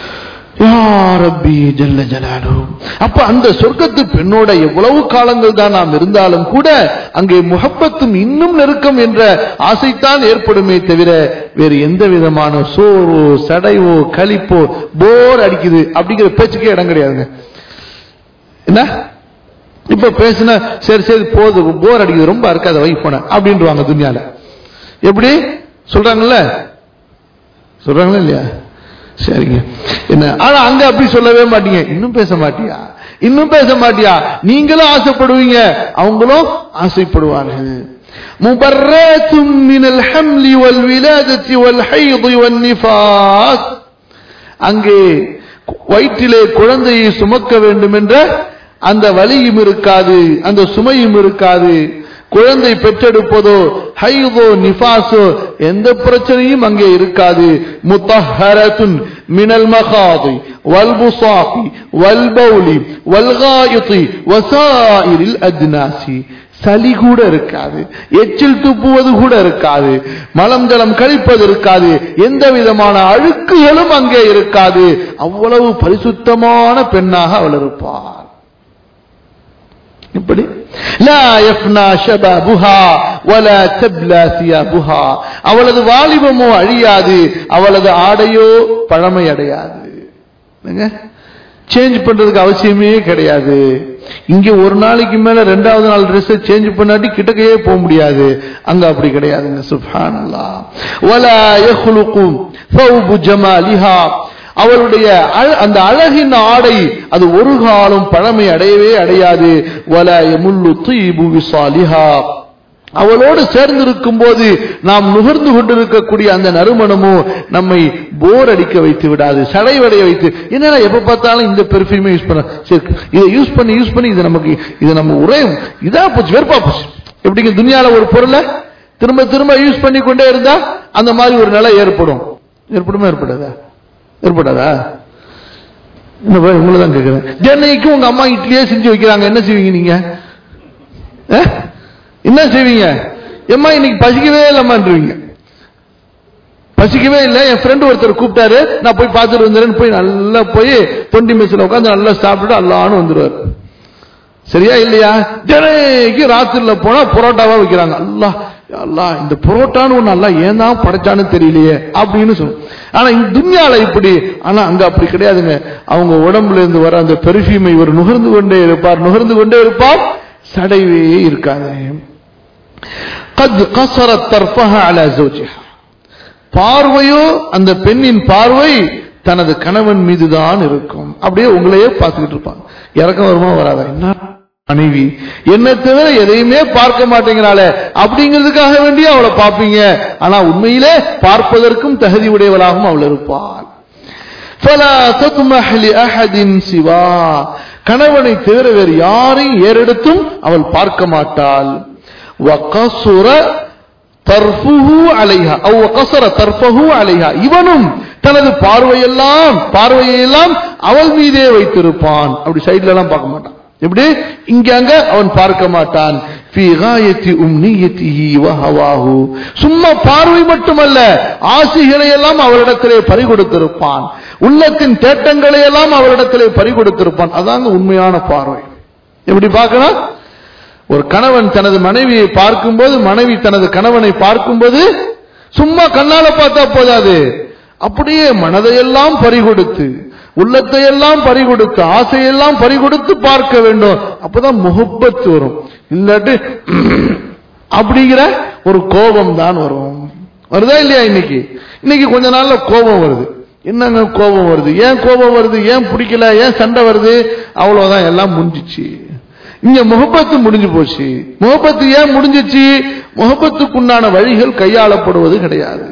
யா ரப்பி ஜல்ல ஜலாலு அப்ப அந்த சொர்க்கத்து பெண்ணோட எவ்வளவு காலங்கள் தான் நாம் இருந்தாலும் கூட அங்கே முகப்பத்தும் இன்னும் நெருக்கம் என்ற ஆசைத்தான் ஏற்படுமே தவிர வேறு எந்த விதமான சோர்வோ சடைவோ களிப்போ போர் அடிக்குது அப்படிங்கிற பேச்சுக்கே இடம் கிடையாதுங்க என்ன இப்ப பேசுன சரி சரி போது போர் அடிக்குது ரொம்ப இருக்காத வை போன அப்படின்றாங்க துன்யால எப்படி சொல்றாங்கல்ல சொல்றாங்களா இல்லையா சரிங்க என்ன ஆனா அங்க அப்படி சொல்லவே மாட்டீங்க இன்னும் பேச மாட்டியா இன்னும் பேச மாட்டியா நீங்களும் ஆசைப்படுவீங்க அவங்களும் ஆசைப்படுவார்கள் مبرات من الحمل والولادة والحيض والنفاس அங்கே வயிற்றிலே குழந்தையை சுமக்க வேண்டும் என்ற அந்த வலியும் இருக்காது அந்த சுமையும் இருக்காது குழந்தை பெற்றெடுப்பதோ ஹைதோ நிஃபாசோ எந்த பிரச்சனையும் அங்கே இருக்காது முத்தஹரத்துன் மினல் மகாதி வல்புசாகி வல்பௌலி வல்காயுதி வசாயிரில் அத்னாசி சளி கூட இருக்காது எச்சில் துப்புவது கூட இருக்காது மலம் ஜலம் கழிப்பது இருக்காது எந்த விதமான அழுக்குகளும் அங்கே இருக்காது அவ்வளவு பரிசுத்தமான பெண்ணாக அவள் இருப்பார் இப்படி லா யஃப்னா ஷபாபுஹா வலா தப்லா சியாபுஹா அவளது வாலிபமோ அழியாது அவளது ஆடையோ பழமை அடையாது சேஞ்ச் பண்றதுக்கு அவசியமே கிடையாது இங்க ஒரு நாளைக்கு மேல ரெண்டாவது நாள் ட்ரெஸ் சேஞ்ச் பண்ணாட்டி கிட்டக்கையே போக முடியாது அங்க அப்படி கிடையாதுங்க சுப்ஹானல்லாஹ் வலா யஹ்லுகு ثوب ஜமாலிஹா அவளுடைய அழ- அந்த அழகின் ஆடை அது ஒரு காலம் பழமை அடையவே அடையாது வல முள்ளு தீபு விசாலிஹா அவளோடு சேர்ந்திருக்கும் போது நாம் நுகர்ந்து கொண்டிருக்கக்கூடிய அந்த நறுமணமோ நம்மை போர் அடிக்க வைத்து விடாது சடைவடைய வைத்து என்னடா எப்ப பார்த்தாலும் இந்த பெர்ஃபியூமே யூஸ் பண்ண சரி இதை யூஸ் பண்ணி யூஸ் பண்ணி இது நமக்கு இது நம்ம ஒரே இதா போச்சு வெறுப்பா போச்சு எப்படிங்க துனியால ஒரு பொருளை திரும்ப திரும்ப யூஸ் பண்ணி கொண்டே இருந்தா அந்த மாதிரி ஒரு நிலை ஏற்படும் ஏற்படுமா ஏற்படாதா ஏற்படாதா என்ன பாரு, உங்களை தான் கேட்கிறேன் ஜென்னைக்கு உங்க அம்மா இட்லியே செஞ்சு வைக்கிறாங்க என்ன செய்வீங்க நீங்க அஹ்? என்ன செய்வீங்க எம்மா இன்னைக்கு பசிக்கவே இல்லம்மான்றீங்க பசிக்கவே இல்லை என் ஃப்ரெண்டு ஒருத்தர் கூப்பிட்டாரு நான் போய் பார்த்துட்டு வந்துடுறேன்னு போய் நல்லா போய் தொண்டி மெஸ்ல உட்காந்து நல்லா சாப்பிட்டுட்டு அல்லான்னு வந்துருவாரு சரியா இல்லையா ஜனக்கு ராத்திரில போனா புரோட்டாவா வைக்கிறாங்க அல்லாஹ் அல்லாஹ் இந்த புரோட்டான்னு ஒண்ணு அல்ல ஏன் தான் படைச்சான்னு தெரியலையே அப்படின்னு சொல்லும் ஆனா இந்த துன்யால இப்படி ஆனா அங்க அப்படி கிடையாதுங்க அவங்க உடம்புல இருந்து வர அந்த பெர்ஃபியூமை இவர் நுகர்ந்து கொண்டே இருப்பார் நுகர்ந்து கொண்டே இருப்பார் சடைவே இருக்காது قد قصرت طرفها على زوجها பார்வையோ அந்த பெண்ணின் பார்வை தனது கணவன் மீதுதான் இருக்கும் அப்படியே உங்களையே பார்த்துக்கிட்டு இருப்பாங்க இறக்கம் வருமா வராதா என்ன மனைவி என்ன தவிர எதையுமே பார்க்க மாட்டேங்கிறாளே அப்படிங்கிறதுக்காக வேண்டி அவளை பார்ப்பீங்க ஆனா உண்மையிலே பார்ப்பதற்கும் தகுதி உடையவளாகவும் அவள் இருப்பாள் فلا تطمح لأحد سوى கணவனை தவிர வேறு யாரையும் ஏறெடுத்தும் அவள் பார்க்க மாட்டாள் وقصر தர்ஃபுஹு அலைஹா அவ் கசர தர்ஃபஹு அலைஹா இவனும் தனது பார்வையெல்லாம் பார்வையெல்லாம் அவள் மீதே வைத்திருப்பான் அப்படி சைடுல எல்லாம் பார்க்க மாட்டான் எப்படி இங்க அங்க அவன் பார்க்க மாட்டான் ஃபீ காயத்தி உம்னியத்திஹி வ ஹவாஹு சும்மா பார்வை மட்டுமல்ல ஆசைகளை எல்லாம் அவரிடத்திலே பறிகொடுத்திருப்பான் உள்ளத்தின் தேட்டங்களை எல்லாம் அவரிடத்திலே பறிகொடுத்திருப்பான் அதாங்க உண்மையான பார்வை எப்படி பார்க்கணும் ஒரு கணவன் தனது மனைவியை பார்க்கும்போது மனைவி தனது கணவனை பார்க்கும்போது சும்மா கண்ணால பார்த்தா போதாது அப்படியே மனதையெல்லாம் பறிகொடுத்து உள்ளத்தையெல்லாம் பறிகொடுத்து ஆசையெல்லாம் பறிகொடுத்து பார்க்க வேண்டும் அப்பதான் முகப்பத்து வரும் இல்லாட்டி அப்படிங்கிற ஒரு கோபம் தான் வரும் வருதா இல்லையா இன்னைக்கு இன்னைக்கு கொஞ்ச நாள்ல கோபம் வருது என்னங்க கோபம் வருது ஏன் கோபம் வருது ஏன் பிடிக்கல ஏன் சண்டை வருது அவ்வளவுதான் எல்லாம் முடிஞ்சிச்சு இங்க முகப்பத்து முடிஞ்சு போச்சு முகப்பத்து ஏன் முடிஞ்சிச்சு முகப்பத்துக்குண்டான வழிகள் கையாளப்படுவது கிடையாது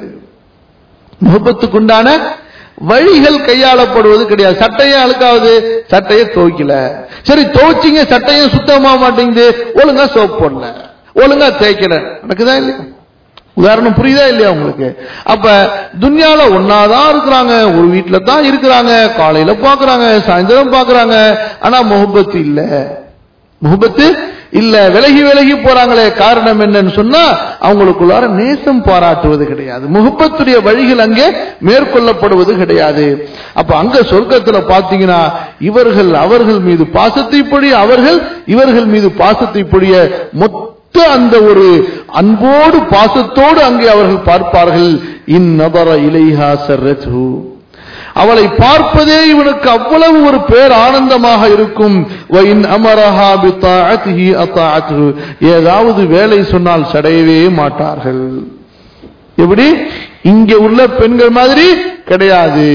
முகப்பத்துக்குண்டான வழிகள் கையாளப்படுவது கிடையாது சட்டையே அழுக்காவது சட்டையை துவைக்கல சரி துவைச்சிங்க சட்டையும் சுத்தமா மாட்டேங்குது ஒழுங்கா சோப் போடல ஒழுங்கா தேய்க்கல நடக்குதா இல்லையா உதாரணம் புரியுதா இல்லையா உங்களுக்கு அப்ப துன்யால ஒன்னாதான் இருக்கிறாங்க ஒரு வீட்டுல தான் இருக்கிறாங்க காலையில பாக்குறாங்க சாயந்தரம் பாக்குறாங்க ஆனா முகப்பத்து இல்ல முகப்பத்து இல்ல விலகி விலகி போறாங்களே காரணம் என்னன்னு சொன்னா அவங்களுக்குள்ளார நேசம் பாராட்டுவது கிடையாது முகப்பத்துடைய வழிகள் அங்கே மேற்கொள்ளப்படுவது கிடையாது அப்ப அங்க சொர்க்கத்துல பாத்தீங்கன்னா இவர்கள் அவர்கள் மீது பாசத்தை பொழிய அவர்கள் இவர்கள் மீது பாசத்தை பொழிய மொத்த அந்த ஒரு அன்போடு பாசத்தோடு அங்கே அவர்கள் பார்ப்பார்கள் இன் நபர இலைஹா சர்ரத்து அவளை பார்ப்பதே இவனுக்கு அவ்வளவு ஒரு பேர் ஆனந்தமாக இருக்கும் ஏதாவது வேலை சொன்னால் சடையவே மாட்டார்கள் எப்படி இங்க உள்ள பெண்கள் மாதிரி கிடையாது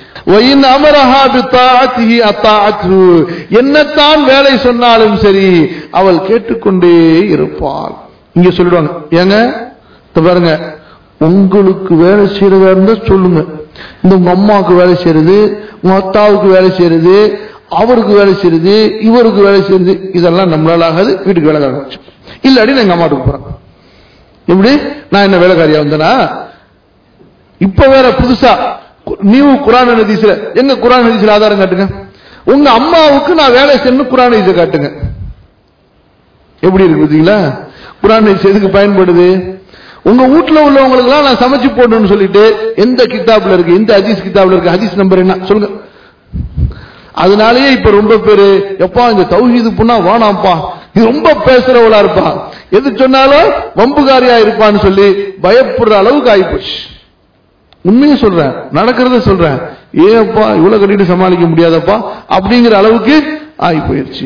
என்னத்தான் வேலை சொன்னாலும் சரி அவள் கேட்டுக்கொண்டே இருப்பாள் இங்க சொல்லிடுவாங்க ஏங்க பாருங்க உங்களுக்கு வேலை செய்யறதா இருந்தா சொல்லுங்க இந்த உங்க அம்மாவுக்கு வேலை செய்யறது உங்க அத்தாவுக்கு வேலை செய்யறது அவருக்கு வேலை செய்யறது இவருக்கு வேலை செய்யறது இதெல்லாம் நம்மளால ஆகாது வீட்டுக்கு வேலைக்கார வச்சு இல்லாடி நான் எங்க அம்மா வீட்டுக்கு போறேன் எப்படி நான் என்ன வேலைக்காரியா வந்தனா இப்ப வேற புதுசா நீவு குரான் நதீஸ்ல எங்க குரான் நதீஸ்ல ஆதாரம் காட்டுங்க உங்க அம்மாவுக்கு நான் வேலை செய்யணும் குரான் நதீஸை காட்டுங்க எப்படி இருக்கு பார்த்தீங்களா குரான் நதீஸ் எதுக்கு பயன்படுது உங்க வீட்டுல உள்ளவங்களுக்கு எல்லாம் நான் சமைச்சு போடணும்னு சொல்லிட்டு எந்த கிதாப்ல இருக்கு எந்த ஹதீஸ் கிதாப்ல இருக்கு ஹதீஸ் நம்பர் என்ன சொல்லுங்க அதனாலயே இப்ப ரொம்ப பேரு எப்பா இந்த தௌஹீது புண்ணா வானாம்ப்பா இது ரொம்ப பேசுறவளா இருப்பா எது சொன்னாலும் வம்புகாரியா இருப்பான்னு சொல்லி பயப்படுற அளவுக்கு ஆயிப்போச்சு உண்மையை சொல்றேன் நடக்கிறத சொல்றேன் ஏப்பா இவ்வளவு கட்டிட்டு சமாளிக்க முடியாதப்பா அப்படிங்கிற அளவுக்கு ஆகி போயிருச்சு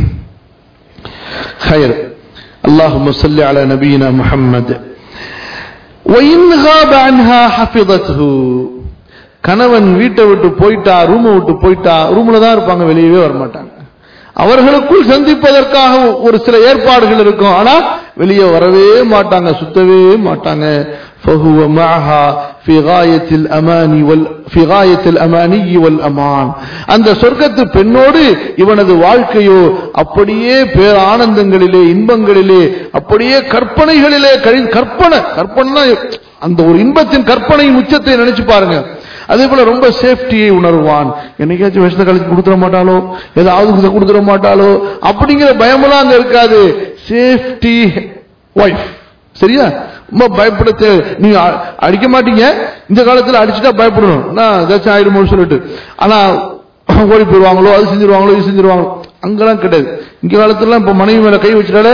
خير اللهم صل على نبينا محمد وإن غاب عنها حفظته கணவன் வீட்டை விட்டு போயிட்டா ரூமை விட்டு போயிட்டா ரூம்ல தான் இருப்பாங்க வெளியவே வரமாட்டாங்க அவர்களுக்குள் சந்திப்பதற்காக ஒரு சில ஏற்பாடுகள் இருக்கும் ஆனா வெளியே வரவே மாட்டாங்க சுத்தவே மாட்டாங்க فهو معها في غاية الأمان وال في غاية الأماني والأمان அந்த சொர்க்கத்து பெண்ணோடு இவனது வாழ்க்கையோ அப்படியே பேர் ஆனந்தங்களிலே இன்பங்களிலே அப்படியே கற்பனைகளிலே கழி கற்பனை கற்பனை அந்த ஒரு இன்பத்தின் கற்பனையின் உச்சத்தை நினைச்சு பாருங்க அதே போல ரொம்ப சேஃப்டியை உணர்வான் என்னைக்காச்சும் விஷத்தை கழிச்சு கொடுத்துட மாட்டாலோ ஏதாவது கொடுத்துட மாட்டாலோ அப்படிங்கிற பயமெல்லாம் அங்க இருக்காது சேஃப்டி ஒய்ஃப் சரியா ரொம்ப பயப்பட நீங்க அடிக்க மாட்டீங்க இந்த காலத்துல அடிச்சுட்டா பயப்படணும் நான் ஏதாச்சும் ஆயிடுமோன்னு சொல்லிட்டு ஆனா ஓடி போயிடுவாங்களோ அது செஞ்சிருவாங்களோ இது செஞ்சிருவாங்களோ அங்கெல்லாம் கிடையாது இங்க காலத்துல இப்ப மனைவி மேல கை வச்சுட்டாலே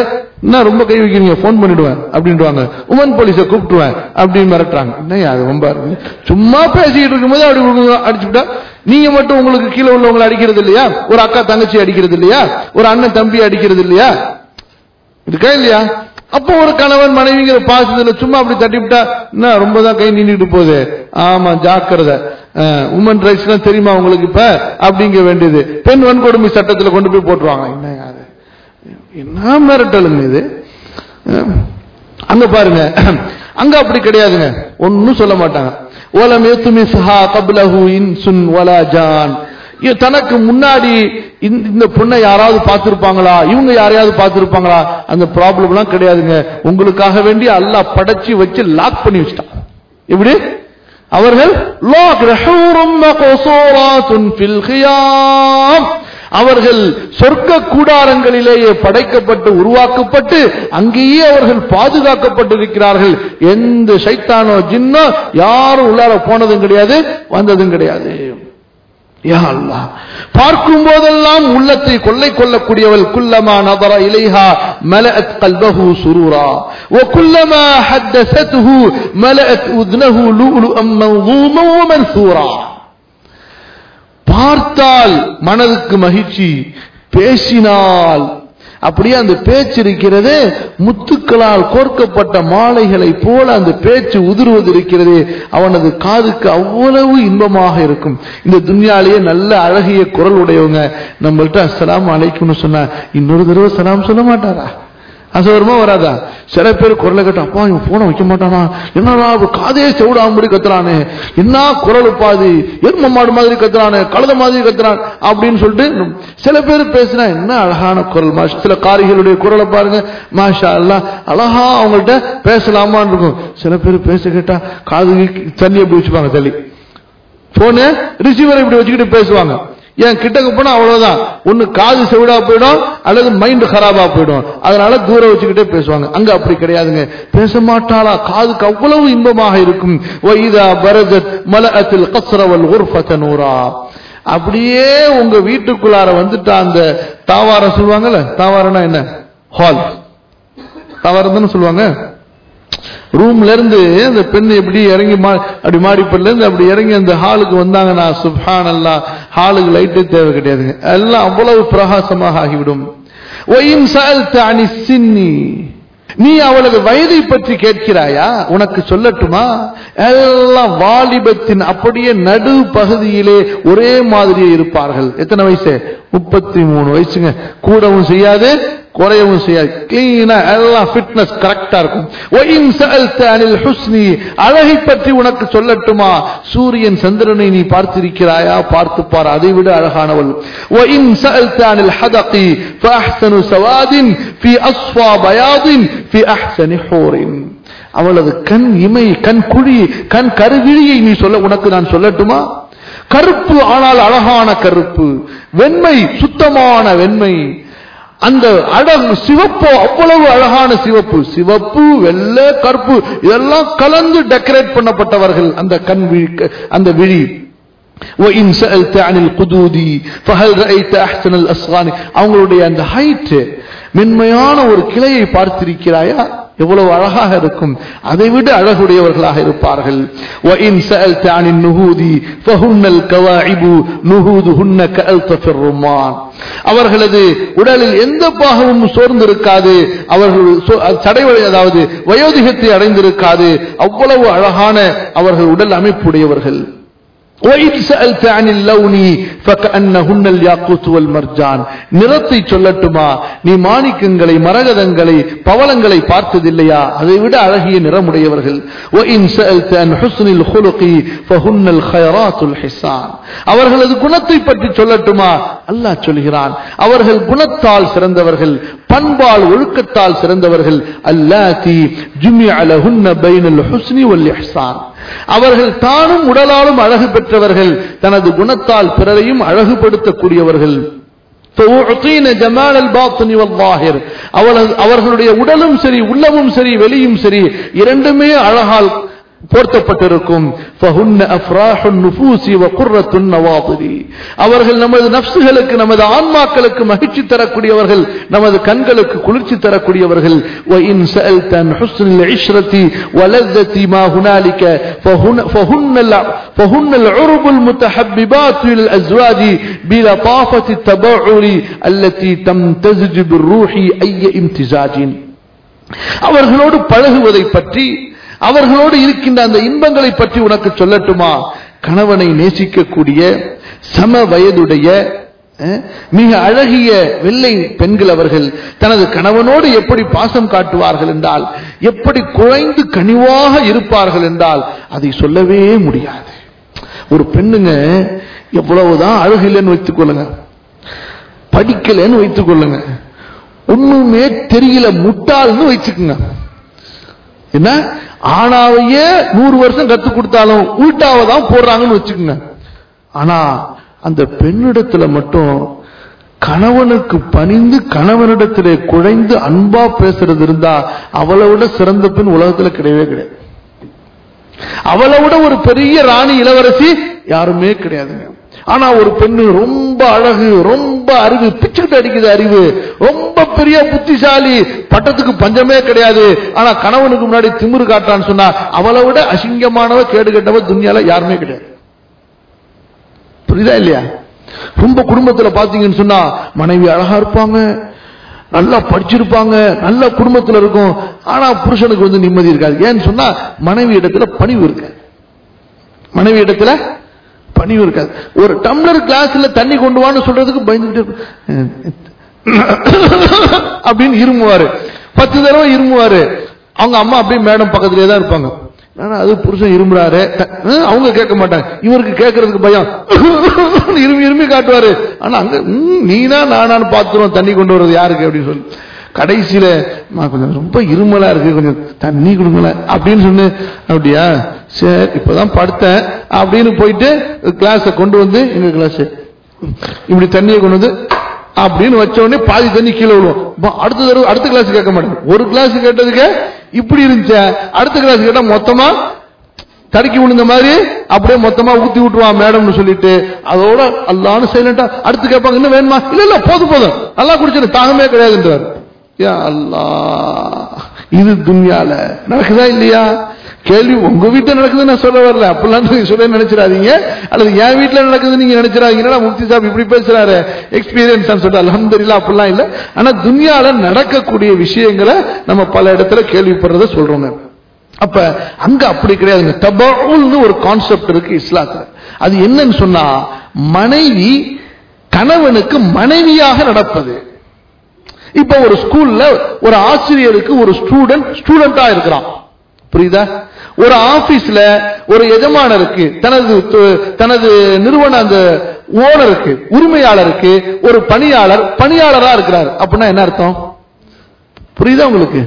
என்ன ரொம்ப கை வைக்கிறீங்க ஃபோன் பண்ணிடுவேன் அப்படின்றாங்க உமன் போலீஸை கூப்பிட்டுவேன் அப்படின்னு மிரட்டுறாங்க என்ன அது ரொம்ப இருக்கு. சும்மா பேசிக்கிட்டு இருக்கும்போது அப்படி உங்களுக்கு அடிச்சுட்டா நீங்க மட்டும் உங்களுக்கு கீழே உள்ளவங்களை அடிக்கிறது இல்லையா ஒரு அக்கா தங்கச்சி அடிக்கிறது இல்லையா ஒரு அண்ணன் தம்பி அடிக்கிறது இல்லையா இருக்கா இல்லையா அப்போ ஒரு கணவன் மனைவிங்கிற பாசத்துல சும்மா அப்படி தட்டிவிட்டா என்ன ரொம்ப தான் கை நீண்டிட்டு போகுது ஆமா ஜாக்கிரதை உமன் ரைட்ஸ் எல்லாம் தெரியுமா உங்களுக்கு இப்ப அப்படிங்க வேண்டியது பெண் வன்கொடுமை சட்டத்துல கொண்டு போய் போட்டுருவாங்க என்ன யாரு என்ன மிரட்டலுங்க இது அஹ், அங்க பாருங்க அங்க அப்படி கிடையாதுங்க ஒன்னும் சொல்ல மாட்டாங்க ஓலம் ஏத்துமிஸ்ஹா கப்லஹு இன்சுன் வலா ஜான் இது தனக்கு முன்னாடி இந்த- இந்த பொண்ணை யாராவது பார்த்திருப்பாங்களா இவங்க யாரையாவது பார்த்திருப்பாங்களா அந்த ப்ராப்ளம் எல்லாம் கிடையாதுங்க உங்களுக்காக வேண்டி அல்லாஹ் படைச்சு வச்சு லாக் பண்ணி வச்சிட்டான் எப்படி அவர்கள் லாக் ரஹூரும் மக்சூராத்துன் ஃபில் கியாம் அவர்கள் சொர்க்க கூடாரங்களிலேயே படைக்கப்பட்டு உருவாக்கப்பட்டு அங்கேயே அவர்கள் பாதுகாக்கப்பட்டிருக்கிறார்கள் எந்த சைத்தானோ ஜின்னோ யாரும் உள்ளார போனதும் கிடையாது வந்ததும் கிடையாது யா அல்லாஹ் பார்க்கும் போதெல்லாம் உள்ளத்தை கொள்ளை கொள்ளக்கூடியவள் குல்லமா நதர இலைஹா மலஅத் கல்பஹு சுரூரா وكلما حدثته ملأت اذنه لؤلؤا منظوما ومنثورا பார்த்தால் மனதுக்கு மகிழ்ச்சி பேசினால் அப்படியே அந்த பேச்சு இருக்கிறது முத்துக்களால் கோர்க்கப்பட்ட மாலைகளை போல அந்த பேச்சு உதிர்வது இருக்கிறது அவனது காதுக்கு அவ்வளவு இன்பமாக இருக்கும் இந்த துன்யாலேயே நல்ல அழகிய குரல் உடையவங்க நம்மள்ட்ட அஸ்ஸலாமு அலைக்கும்னு சொன்னா இன்னொரு தடவை சலாம் சொல்ல மாட்டாரா அசவரமா வராதா சில பேர் குரலை கேட்டா அப்பா இவன் போனை வைக்க மாட்டானா என்னடா அவன் காதே செவிடாமடி கத்துறானே என்ன குரல் பாது எரும மாடு மாதிரி கத்துறானே கழுத மாதிரி கத்துறான் அப்படின்னு சொல்லிட்டு சில பேர் பேசினா என்ன அழகான குரல் மாஷ் சில காரிகளுடைய குரலை பாருங்க மாஷா அல்லா அழகா அவங்கள்ட்ட பேசலாமான்னு இருக்கும் சில பேர் பேச கேட்டா காது தண்ணி அப்படி வச்சுப்பாங்க தள்ளி போனு ரிசீவரை இப்படி வச்சுக்கிட்டு பேசுவாங்க ஏன் கிட்டக்கு போனா அவ்வளவுதான் ஒண்ணு காது செவிடா போயிடும் அல்லது மைண்ட் ஹராபா போயிடும் அதனால தூரம் வச்சுக்கிட்டே பேசுவாங்க அங்க அப்படி கிடையாதுங்க பேச மாட்டாளா காதுக்கு அவ்வளவு இன்பமாக இருக்கும் வைதா பரஜத் மலஅத்தில் கஸ்ரவல் உர்ஃபத நூரா அப்படியே உங்க வீட்டுக்குள்ளார வந்துட்டா அந்த தாவாரம் சொல்லுவாங்கல்ல தாவாரம்னா என்ன ஹால் தாவாரம் தானே சொல்லுவாங்க ரூம்ல இருந்து அந்த பெண் எப்படி இறங்கி மா- அப்படி மாடிப்படல இருந்து அப்படி இறங்கி அந்த ஹாலுக்கு வந்தாங்கன்னா சுப்ஹான் அல்லா ஹாலுக்கு லைட்டே தேவை கிடையாதுங்க எல்லாம் அவ்வளவு பிரகாசமாக ஆகிவிடும் ஒயின் சஅல்த அனி சின்னி நீ அவளது வயதை பற்றி கேட்கிறாயா உனக்கு சொல்லட்டுமா எல்லாம் வாலிபத்தின் அப்படியே நடு பகுதியிலே ஒரே மாதிரியே இருப்பார்கள் எத்தனை வயசு முப்பத்தி மூணு வயசுங்க கூடவும் செய்யாது குறையவும் செய்யாது கிளீனா எல்லாம் ஃபிட்னஸ் கரெக்டா இருக்கும் ஒயின் சஅல்த அனில் ஹுஸ்னி அழகை பற்றி உனக்கு சொல்லட்டுமா சூரியன் சந்திரனை நீ பார்த்திருக்கிறாயா பார்த்து பார் அதை விட அழகானவள் ஒயின் சஅல்த அனில் ஹதகி ஃபஅஹ்சனு சவாதின் ஃபி அஸ்வா பயாதின் ஃபி அஹ்சனி ஹூரின் அவளது கண் இமை கண் குழி கண் கருவிழியை நீ சொல்ல உனக்கு நான் சொல்லட்டுமா கருப்பு ஆனால் அழகான கருப்பு வெண்மை சுத்தமான வெண்மை அந்த அழகு சிவப்பு அவ்வளவு அழகான சிவப்பு சிவப்பு வெள்ளை கருப்பு இதெல்லாம் கலந்து டெக்கரேட் பண்ணப்பட்டவர்கள் அந்த கண் விழி அந்த விழி وإن سألت عن القدود فهل رأيت أحسن الأصغان அவங்களுடைய அந்த ஹைட் மென்மையான ஒரு கிளையை பார்த்திருக்கிறாயா எவ்வளவு அழகாக இருக்கும் அதை விட அழகுடையவர்களாக இருப்பார்கள் وإن سألت عن النهود فهن الكواعب نهودهن كألطف الرمان அவர்களது உடலில் எந்த பாகமும் சோர்ந்திருக்காது அவர்கள் சோ- சடைவடை அதாவது வயோதிகத்தை அடைந்திருக்காது அவ்வளவு அழகான அவர்கள் உடல் அமைப்புடையவர்கள் وإذ سألت عن اللون فكأنهن الياقوت والمرجان நிறத்தை சொல்லட்டுமா நீ மாணிக்கங்களை மரகதங்களை பவளங்களை பார்த்ததில்லையா அதை விட அழகிய நிறமுடையவர்கள் وإن سألت عن حسن الخلق فهن الخيرات الحسان அவர்களது குணத்தை பற்றி சொல்லட்டுமா அல்லாஹ் சொல்கிறான் அவர்கள் குணத்தால் சிறந்தவர்கள் பண்பால் ஒழுக்கத்தால் சிறந்தவர்கள் அல்லாத்தி ஜுமிஅ லஹுன்ன பைனல் ஹுஸ்னி வல் இஹ்சான் அவர்கள் தானும் உடலாலும் அழகு பெற்றவர்கள் தனது குணத்தால் பிறரையும் அழகுபடுத்தக்கூடியவர்கள் فَأُعْطِينَ جَمَالَ الْبَاطِنِ وَالظَّاهِرِ அவர்கள் அவர்களுடைய உடலும் சரி உள்ளமும் சரி வெளியும் சரி இரண்டுமே அழகால் போர்த்தப்பட்டிருக்கும் فَهُنَّ أَفْرَاحُ النُّفُوسِ وَقُرَّةُ النَّوَاضِرِ அவர்கள் நமது நஃப்சுகளுக்கு நமது ஆன்மாக்களுக்கு மகிழ்ச்சி தரக்கூடியவர்கள் நமது கண்களுக்கு குளிர்ச்சி தரக்கூடியவர்கள் وَإِنْ سَأَلْتَ عَنْ حُسْنِ الْعِشْرَةِ وَلَذَّةِ مَا هُنَالِكَ فَهُنَّ فَهُنَّ الع- فَهُنَّ الْعُرُبُ الْمُتَحَبِّبَاتُ إلى الْأَزْوَاجِ بِلَطَافَةِ التَّبَعُّرِ التي تمتزج بالروح أي امتزاج அவர்களோடு பழகுவதை பற்றி அவர்களோடு இருக்கின்ற அந்த இன்பங்களை பற்றி உனக்கு சொல்லட்டுமா கணவனை நேசிக்கக்கூடிய சம வயதுடைய அஹ், மிக அழகிய வெள்ளை பெண்கள் அவர்கள் தனது கணவனோடு எப்படி பாசம் காட்டுவார்கள் என்றால் எப்படி குழைந்து கனிவாக இருப்பார்கள் என்றால் அதை சொல்லவே முடியாது ஒரு பெண்ணுங்க எவ்வளவுதான் அழகு இல்லைன்னு வைத்துக் கொள்ளுங்க படிக்கலைன்னு வைத்துக் கொள்ளுங்க ஒண்ணுமே தெரியல முட்டாள்னு வச்சுக்குங்க என்ன ஆனாவையே நூறு வருஷம் கத்து கொடுத்தாலும் உள்டாவை தான் போடுறாங்கன்னு வச்சுக்கோங்க ஆனா அந்த பெண்ணிடத்துல மட்டும் கணவனுக்கு பணிந்து கணவனிடத்திலே குழைந்து அன்பா பேசுறது இருந்தா அவளை விட சிறந்த பெண் உலகத்துல கிடையவே கிடையாது அவளை விட ஒரு பெரிய ராணி இளவரசி யாருமே கிடையாதுங்க ஆனா ஒரு பெண்ணு ரொம்ப அழகு ரொம்ப அறிவு பிச்சுட்டு அடிக்குது அறிவு ரொம்ப பெரிய புத்திசாலி பட்டத்துக்கு பஞ்சமே கிடையாது ஆனா கணவனுக்கு முன்னாடி திமிரு காட்டான்னு சொன்னா அவளை விட அசிங்கமானவ கேடு கெட்டவ துன்யால யாருமே கிடையாது புரியுதா இல்லையா ரொம்ப குடும்பத்துல பாத்தீங்கன்னு சொன்னா மனைவி அழகா இருப்பாங்க நல்லா படிச்சிருப்பாங்க நல்ல குடும்பத்துல இருக்கும் ஆனா புருஷனுக்கு வந்து நிம்மதி இருக்காது ஏன்னு சொன்னா மனைவி இடத்துல பணிவு இருக்கு மனைவி இடத்துல பணிவு இருக்காது ஒரு டம்ளர் கிளாஸ்ல தண்ணி கொண்டு வான்னு சொல்றதுக்கு பயந்துட்டு அப்படின்னு இருமுவாரு பத்து தடவை இருமுவாரு அவங்க அம்மா அப்படியே மேடம் பக்கத்திலே தான் இருப்பாங்க ஆனா அது புருஷன் இருமுறாரு த- அஹ் அவங்க கேட்க மாட்டாங்க இவருக்கு கேட்கறதுக்கு பயம் இருமி இருமி காட்டுவாரு ஆனா அங்க ம், நீனா நானான்னு பாத்துருவோம் தண்ணி கொண்டு வர்றது யாருக்கு அப்படின்னு சொல்லி கடைசியில "அம்மா, கொஞ்சம் ரொம்ப இருமலா இருக்கு கொஞ்சம் தண்ணி கொடுங்கள அப்படின்னு சொன்னு அப்படியா சரி இப்பதான் படுத்தேன் அப்படின்னு போயிட்டு கிளாஸ கொண்டு வந்து எங்க கிளாஸ் இப்படி தண்ணியை கொண்டு வந்து அப்படின்னு வச்ச உடனே பாதி தண்ணி கீழே விழுவும் ப- அடுத்த தடவை அடுத்த கிளாஸ் கேட்க மாட்டேன் ஒரு கிளாஸ் கேட்டதுக்கு இப்படி இருந்துச்சு அடுத்த கிளாஸ் கேட்டா மொத்தமா தடுக்கி விழுந்த மாதிரி அப்படியே மொத்தமா ஊத்தி விட்டுருவான் மேடம்னு சொல்லிட்டு அதோட அல்லான்னு சைலண்டா அடுத்து கேட்பாங்க இன்னும் வேணுமா இல்ல இல்ல போதும் போதும் நல்லா குடிச்சிரு தாகமே கிடையாதுன்றார் யா அல்லாஹ் இது துன்யால நடக்குதா இல்லையா கேள்வி உங்க வீட்டுல நடக்குதுன்னு நான் சொல்ல வரல அப்படிலாம் நீங்க சொல்ல நினைச்சிடாதீங்க அல்லது என் வீட்டுல நடக்குதுன்னு நீங்க நினைச்சிடாதீங்க என்னடா முஃப்தி சாப் இப்படி பேசுறாரு எக்ஸ்பீரியன்ஸ் சொல்லிட்டு அல்ஹம்துலில்லாஹ் அப்படிலாம் இல்ல ஆனா துன்யால நடக்கக்கூடிய விஷயங்களை நம்ம பல இடத்துல கேள்விப்படுறத சொல்றோங்க அப்ப அங்க அப்படி கிடையாதுங்க தபவுல்னு ஒரு கான்செப்ட் இருக்கு இஸ்லாத்துல அது என்னன்னு சொன்னா மனைவி கணவனுக்கு மனைவியாக நடப்பது இப்ப ஒரு ஸ்கூல்ல ஒரு ஆசிரியருக்கு ஒரு ஸ்டூடெண்ட் ஸ்டூடெண்டா இருக்கிறான் புரியுதா ஒரு ஆபீஸ்ல ஒரு எஜமானருக்கு தனது து- தனது நிறுவன அந்த ஓனருக்கு உரிமையாளருக்கு ஒரு பணியாளர் பணியாளரா இருக்கிறார் அப்படின்னா என்ன அர்த்தம் புரியுதா உங்களுக்கு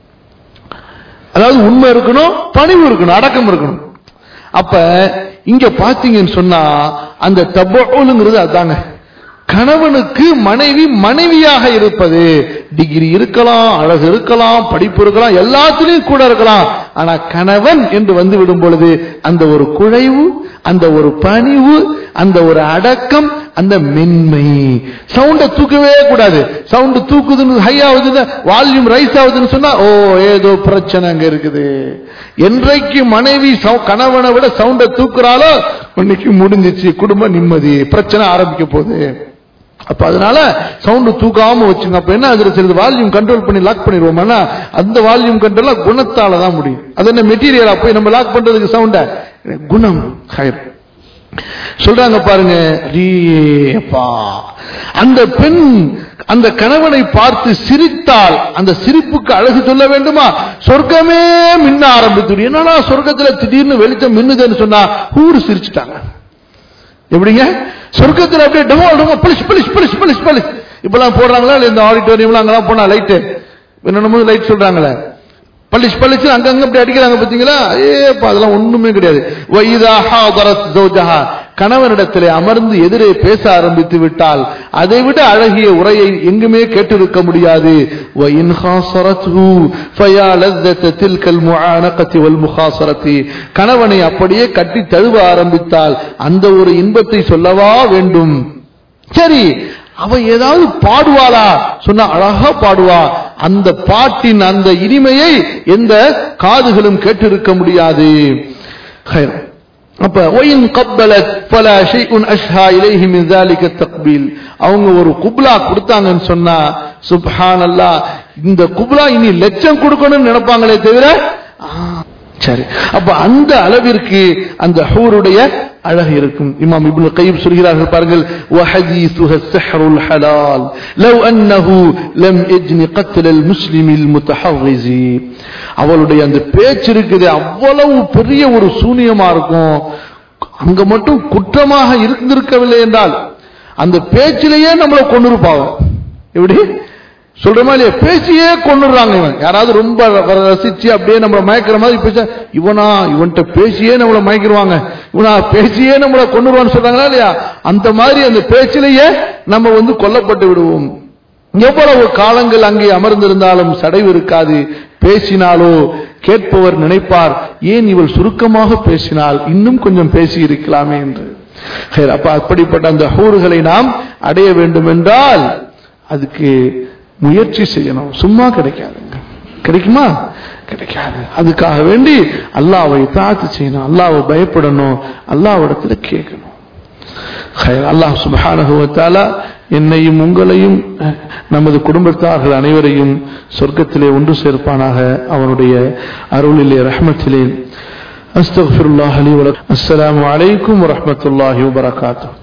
அதாவது உண்மை இருக்கணும் பணிவு இருக்கணும் அடக்கம் இருக்கணும் அப்ப இங்க பாத்தீங்கன்னு சொன்னா அந்த தபோலுங்கிறது அதாங்க கணவனுக்கு மனைவி மனைவியாக இருப்பது டிகிரி இருக்கலாம் அழகு இருக்கலாம் படிப்பு இருக்கலாம் எல்லாத்துலயும் கூட இருக்கலாம் ஆனா கணவன் என்று வந்து விடும் பொழுது அந்த ஒரு குழைவு அந்த ஒரு பணிவு அந்த ஒரு அடக்கம் அந்த மென்மை சவுண்ட தூக்கவே கூடாது சவுண்ட் தூக்குதுன்னு ஹை ஆகுதுன்னு வால்யூம் ரைஸ் ஆகுதுன்னு சொன்னா ஓ ஏதோ பிரச்சனை அங்க இருக்குது என்றைக்கு மனைவி சவு- கணவனை விட சவுண்ட தூக்குறாலோ இன்னைக்கு முடிஞ்சிச்சு குடும்ப நிம்மதி பிரச்சனை ஆரம்பிக்க போகுது அப்ப அதனால சவுண்ட் தூக்காம வச்சுங்க அப்ப என்ன அதுல சிறிது வால்யூம் கண்ட்ரோல் பண்ணி லாக் பண்ணிடுவோம்னா அந்த வால்யூம் கண்ட்ரோல் குணத்தால தான் முடியும் அது என்ன மெட்டீரியலா போய் நம்ம லாக் பண்றதுக்கு சவுண்ட குணம் ஹயர் சொல்றாங்க பாருங்க அடேப்பா. அந்த பெண் அந்த கணவனை பார்த்து சிரித்தால் அந்த சிரிப்புக்கு அழகு சொல்ல வேண்டுமா சொர்க்கமே மின்ன ஆரம்பித்து என்னடா சொர்க்கத்துல திடீர்னு வெளிச்சம் மின்னுதுன்னு சொன்னா ஊரு சிரிச்சுட்டாங்க எப்படிங்க சொர்க்கத்துல அப்படியே டெமோ டெமோ பளிஷ் பளிஷ் பளிஷ் பளிஷ் பளிஷ் இப்பெல்லாம் போடுறாங்களா இல்ல இந்த ஆடிட்டோரியம்லாம் அங்கெல்லாம் போனா லைட்டு என்னென்னமோ லைட் சொல்றாங்களே பளிஷ் பளிச்சு அங்கங்க அப்படி அடிக்கிறாங்க பாத்தீங்களா ஏப்பா அதெல்லாம் ஒண்ணுமே கிடையாது வைதா ஹாதரத் ஜௌஜஹா கணவனிடத்திலே அமர்ந்து எதிரே பேச ஆரம்பித்து விட்டால் அதைவிட அழகிய உரையை எங்குமே கேட்டிருக்க முடியாது وَإِنْ خَاصَرَتْهُ فَيَا لَذَّةَ تِلْكَ الْمُعَانَقَةِ وَالْمُخَاصَرَةِ கணவனை அப்படியே கட்டி தழுவ ஆரம்பித்தால் அந்த ஒரு இன்பத்தை சொல்லவா வேண்டும் சரி அவ ஏதாவது பாடுவாளா சொன்னா அழகா பாடுவா அந்த பாட்டின் அந்த இனிமையை எந்த காதுகளும் கேட்டிருக்க முடியாது ஹைர். அப்ப ஒயின் கப்பலத் பல ஷைஉன் அஷ்ஹா இலைஹி மின் ذلك التقبيل அவங்க ஒரு குப்லா கொடுத்தாங்கன்னு சொன்னா சுப்ஹானல்லாஹ் இந்த குப்லா இனி லட்சம் கொடுக்கணும்னு நினைப்பாங்களே தவிர ஆ, சரி அப்ப அந்த அளவிற்கு அந்த ஹூருடைய அழகு இருக்கும் இமாம் இப்னு கைம் சொல்கிறார்கள் பாருங்கள் وحديثها السحر الحلال لو انه لم يجن قتل المسلم المتحرز அவளுடைய அந்த பேச்சு இருக்குது அவ்வளவு பெரிய ஒரு சூனியமா இருக்கும் அங்க மட்டும் குற்றமாக இருந்திருக்கவில்லை என்றால் அந்த பேச்சிலேயே நம்மளை கொண்டு இருப்பாங்க எப்படி சொல்றமா இல்லையா பேசியே கொண்டுறாங்க இவன் யாராவது ரொம்ப ர- ரசிச்சு அப்படியே நம்மளை மயக்கிற மாதிரி பேச இவனா இவன்கிட்ட பேசியே நம்மளை மயக்கிடுவாங்க இவனா பேசியே நம்மளை கொண்டுருவான்னு சொல்றாங்களா இல்லையா அந்த மாதிரி அந்த பேச்சிலேயே நம்ம வந்து கொல்லப்பட்டு விடுவோம் எவ்வளவு காலங்கள் அங்கே அமர்ந்திருந்தாலும் சடைவு இருக்காது பேசினாலோ கேட்பவர் நினைப்பார் ஏன் இவள் சுருக்கமாக பேசினால் இன்னும் கொஞ்சம் பேசி இருக்கலாமே என்று ஹைர், அப்ப அப்படிப்பட்ட அந்த ஹூறுகளை நாம் அடைய வேண்டும் என்றால் அதுக்கு முயற்சி செய்யணும் சும்மா கிடைக்காதுங்க கிடைக்குமா கிடைக்காது அதுக்காக வேண்டி அல்லாவை தாத்து செய்யணும் அல்லாவை பயப்படணும் அல்லாவிடத்துல கேட்கணும் ஹைர், அல்லாஹ் சுப்ஹானஹு வ தஆலா என்னையும் உங்களையும் அஹ், நமது குடும்பத்தார்கள் அனைவரையும் சொர்க்கத்திலே ஒன்று சேர்ப்பானாக அவனுடைய அருளிலே ரஹ்மத்திலே அஸ்தக்ஃபிருல்லாஹ் லி வலக்கும் அஸ்ஸலாமு அலைக்கும் வரஹ்மத்துல்லாஹி வபரகாத்துஹு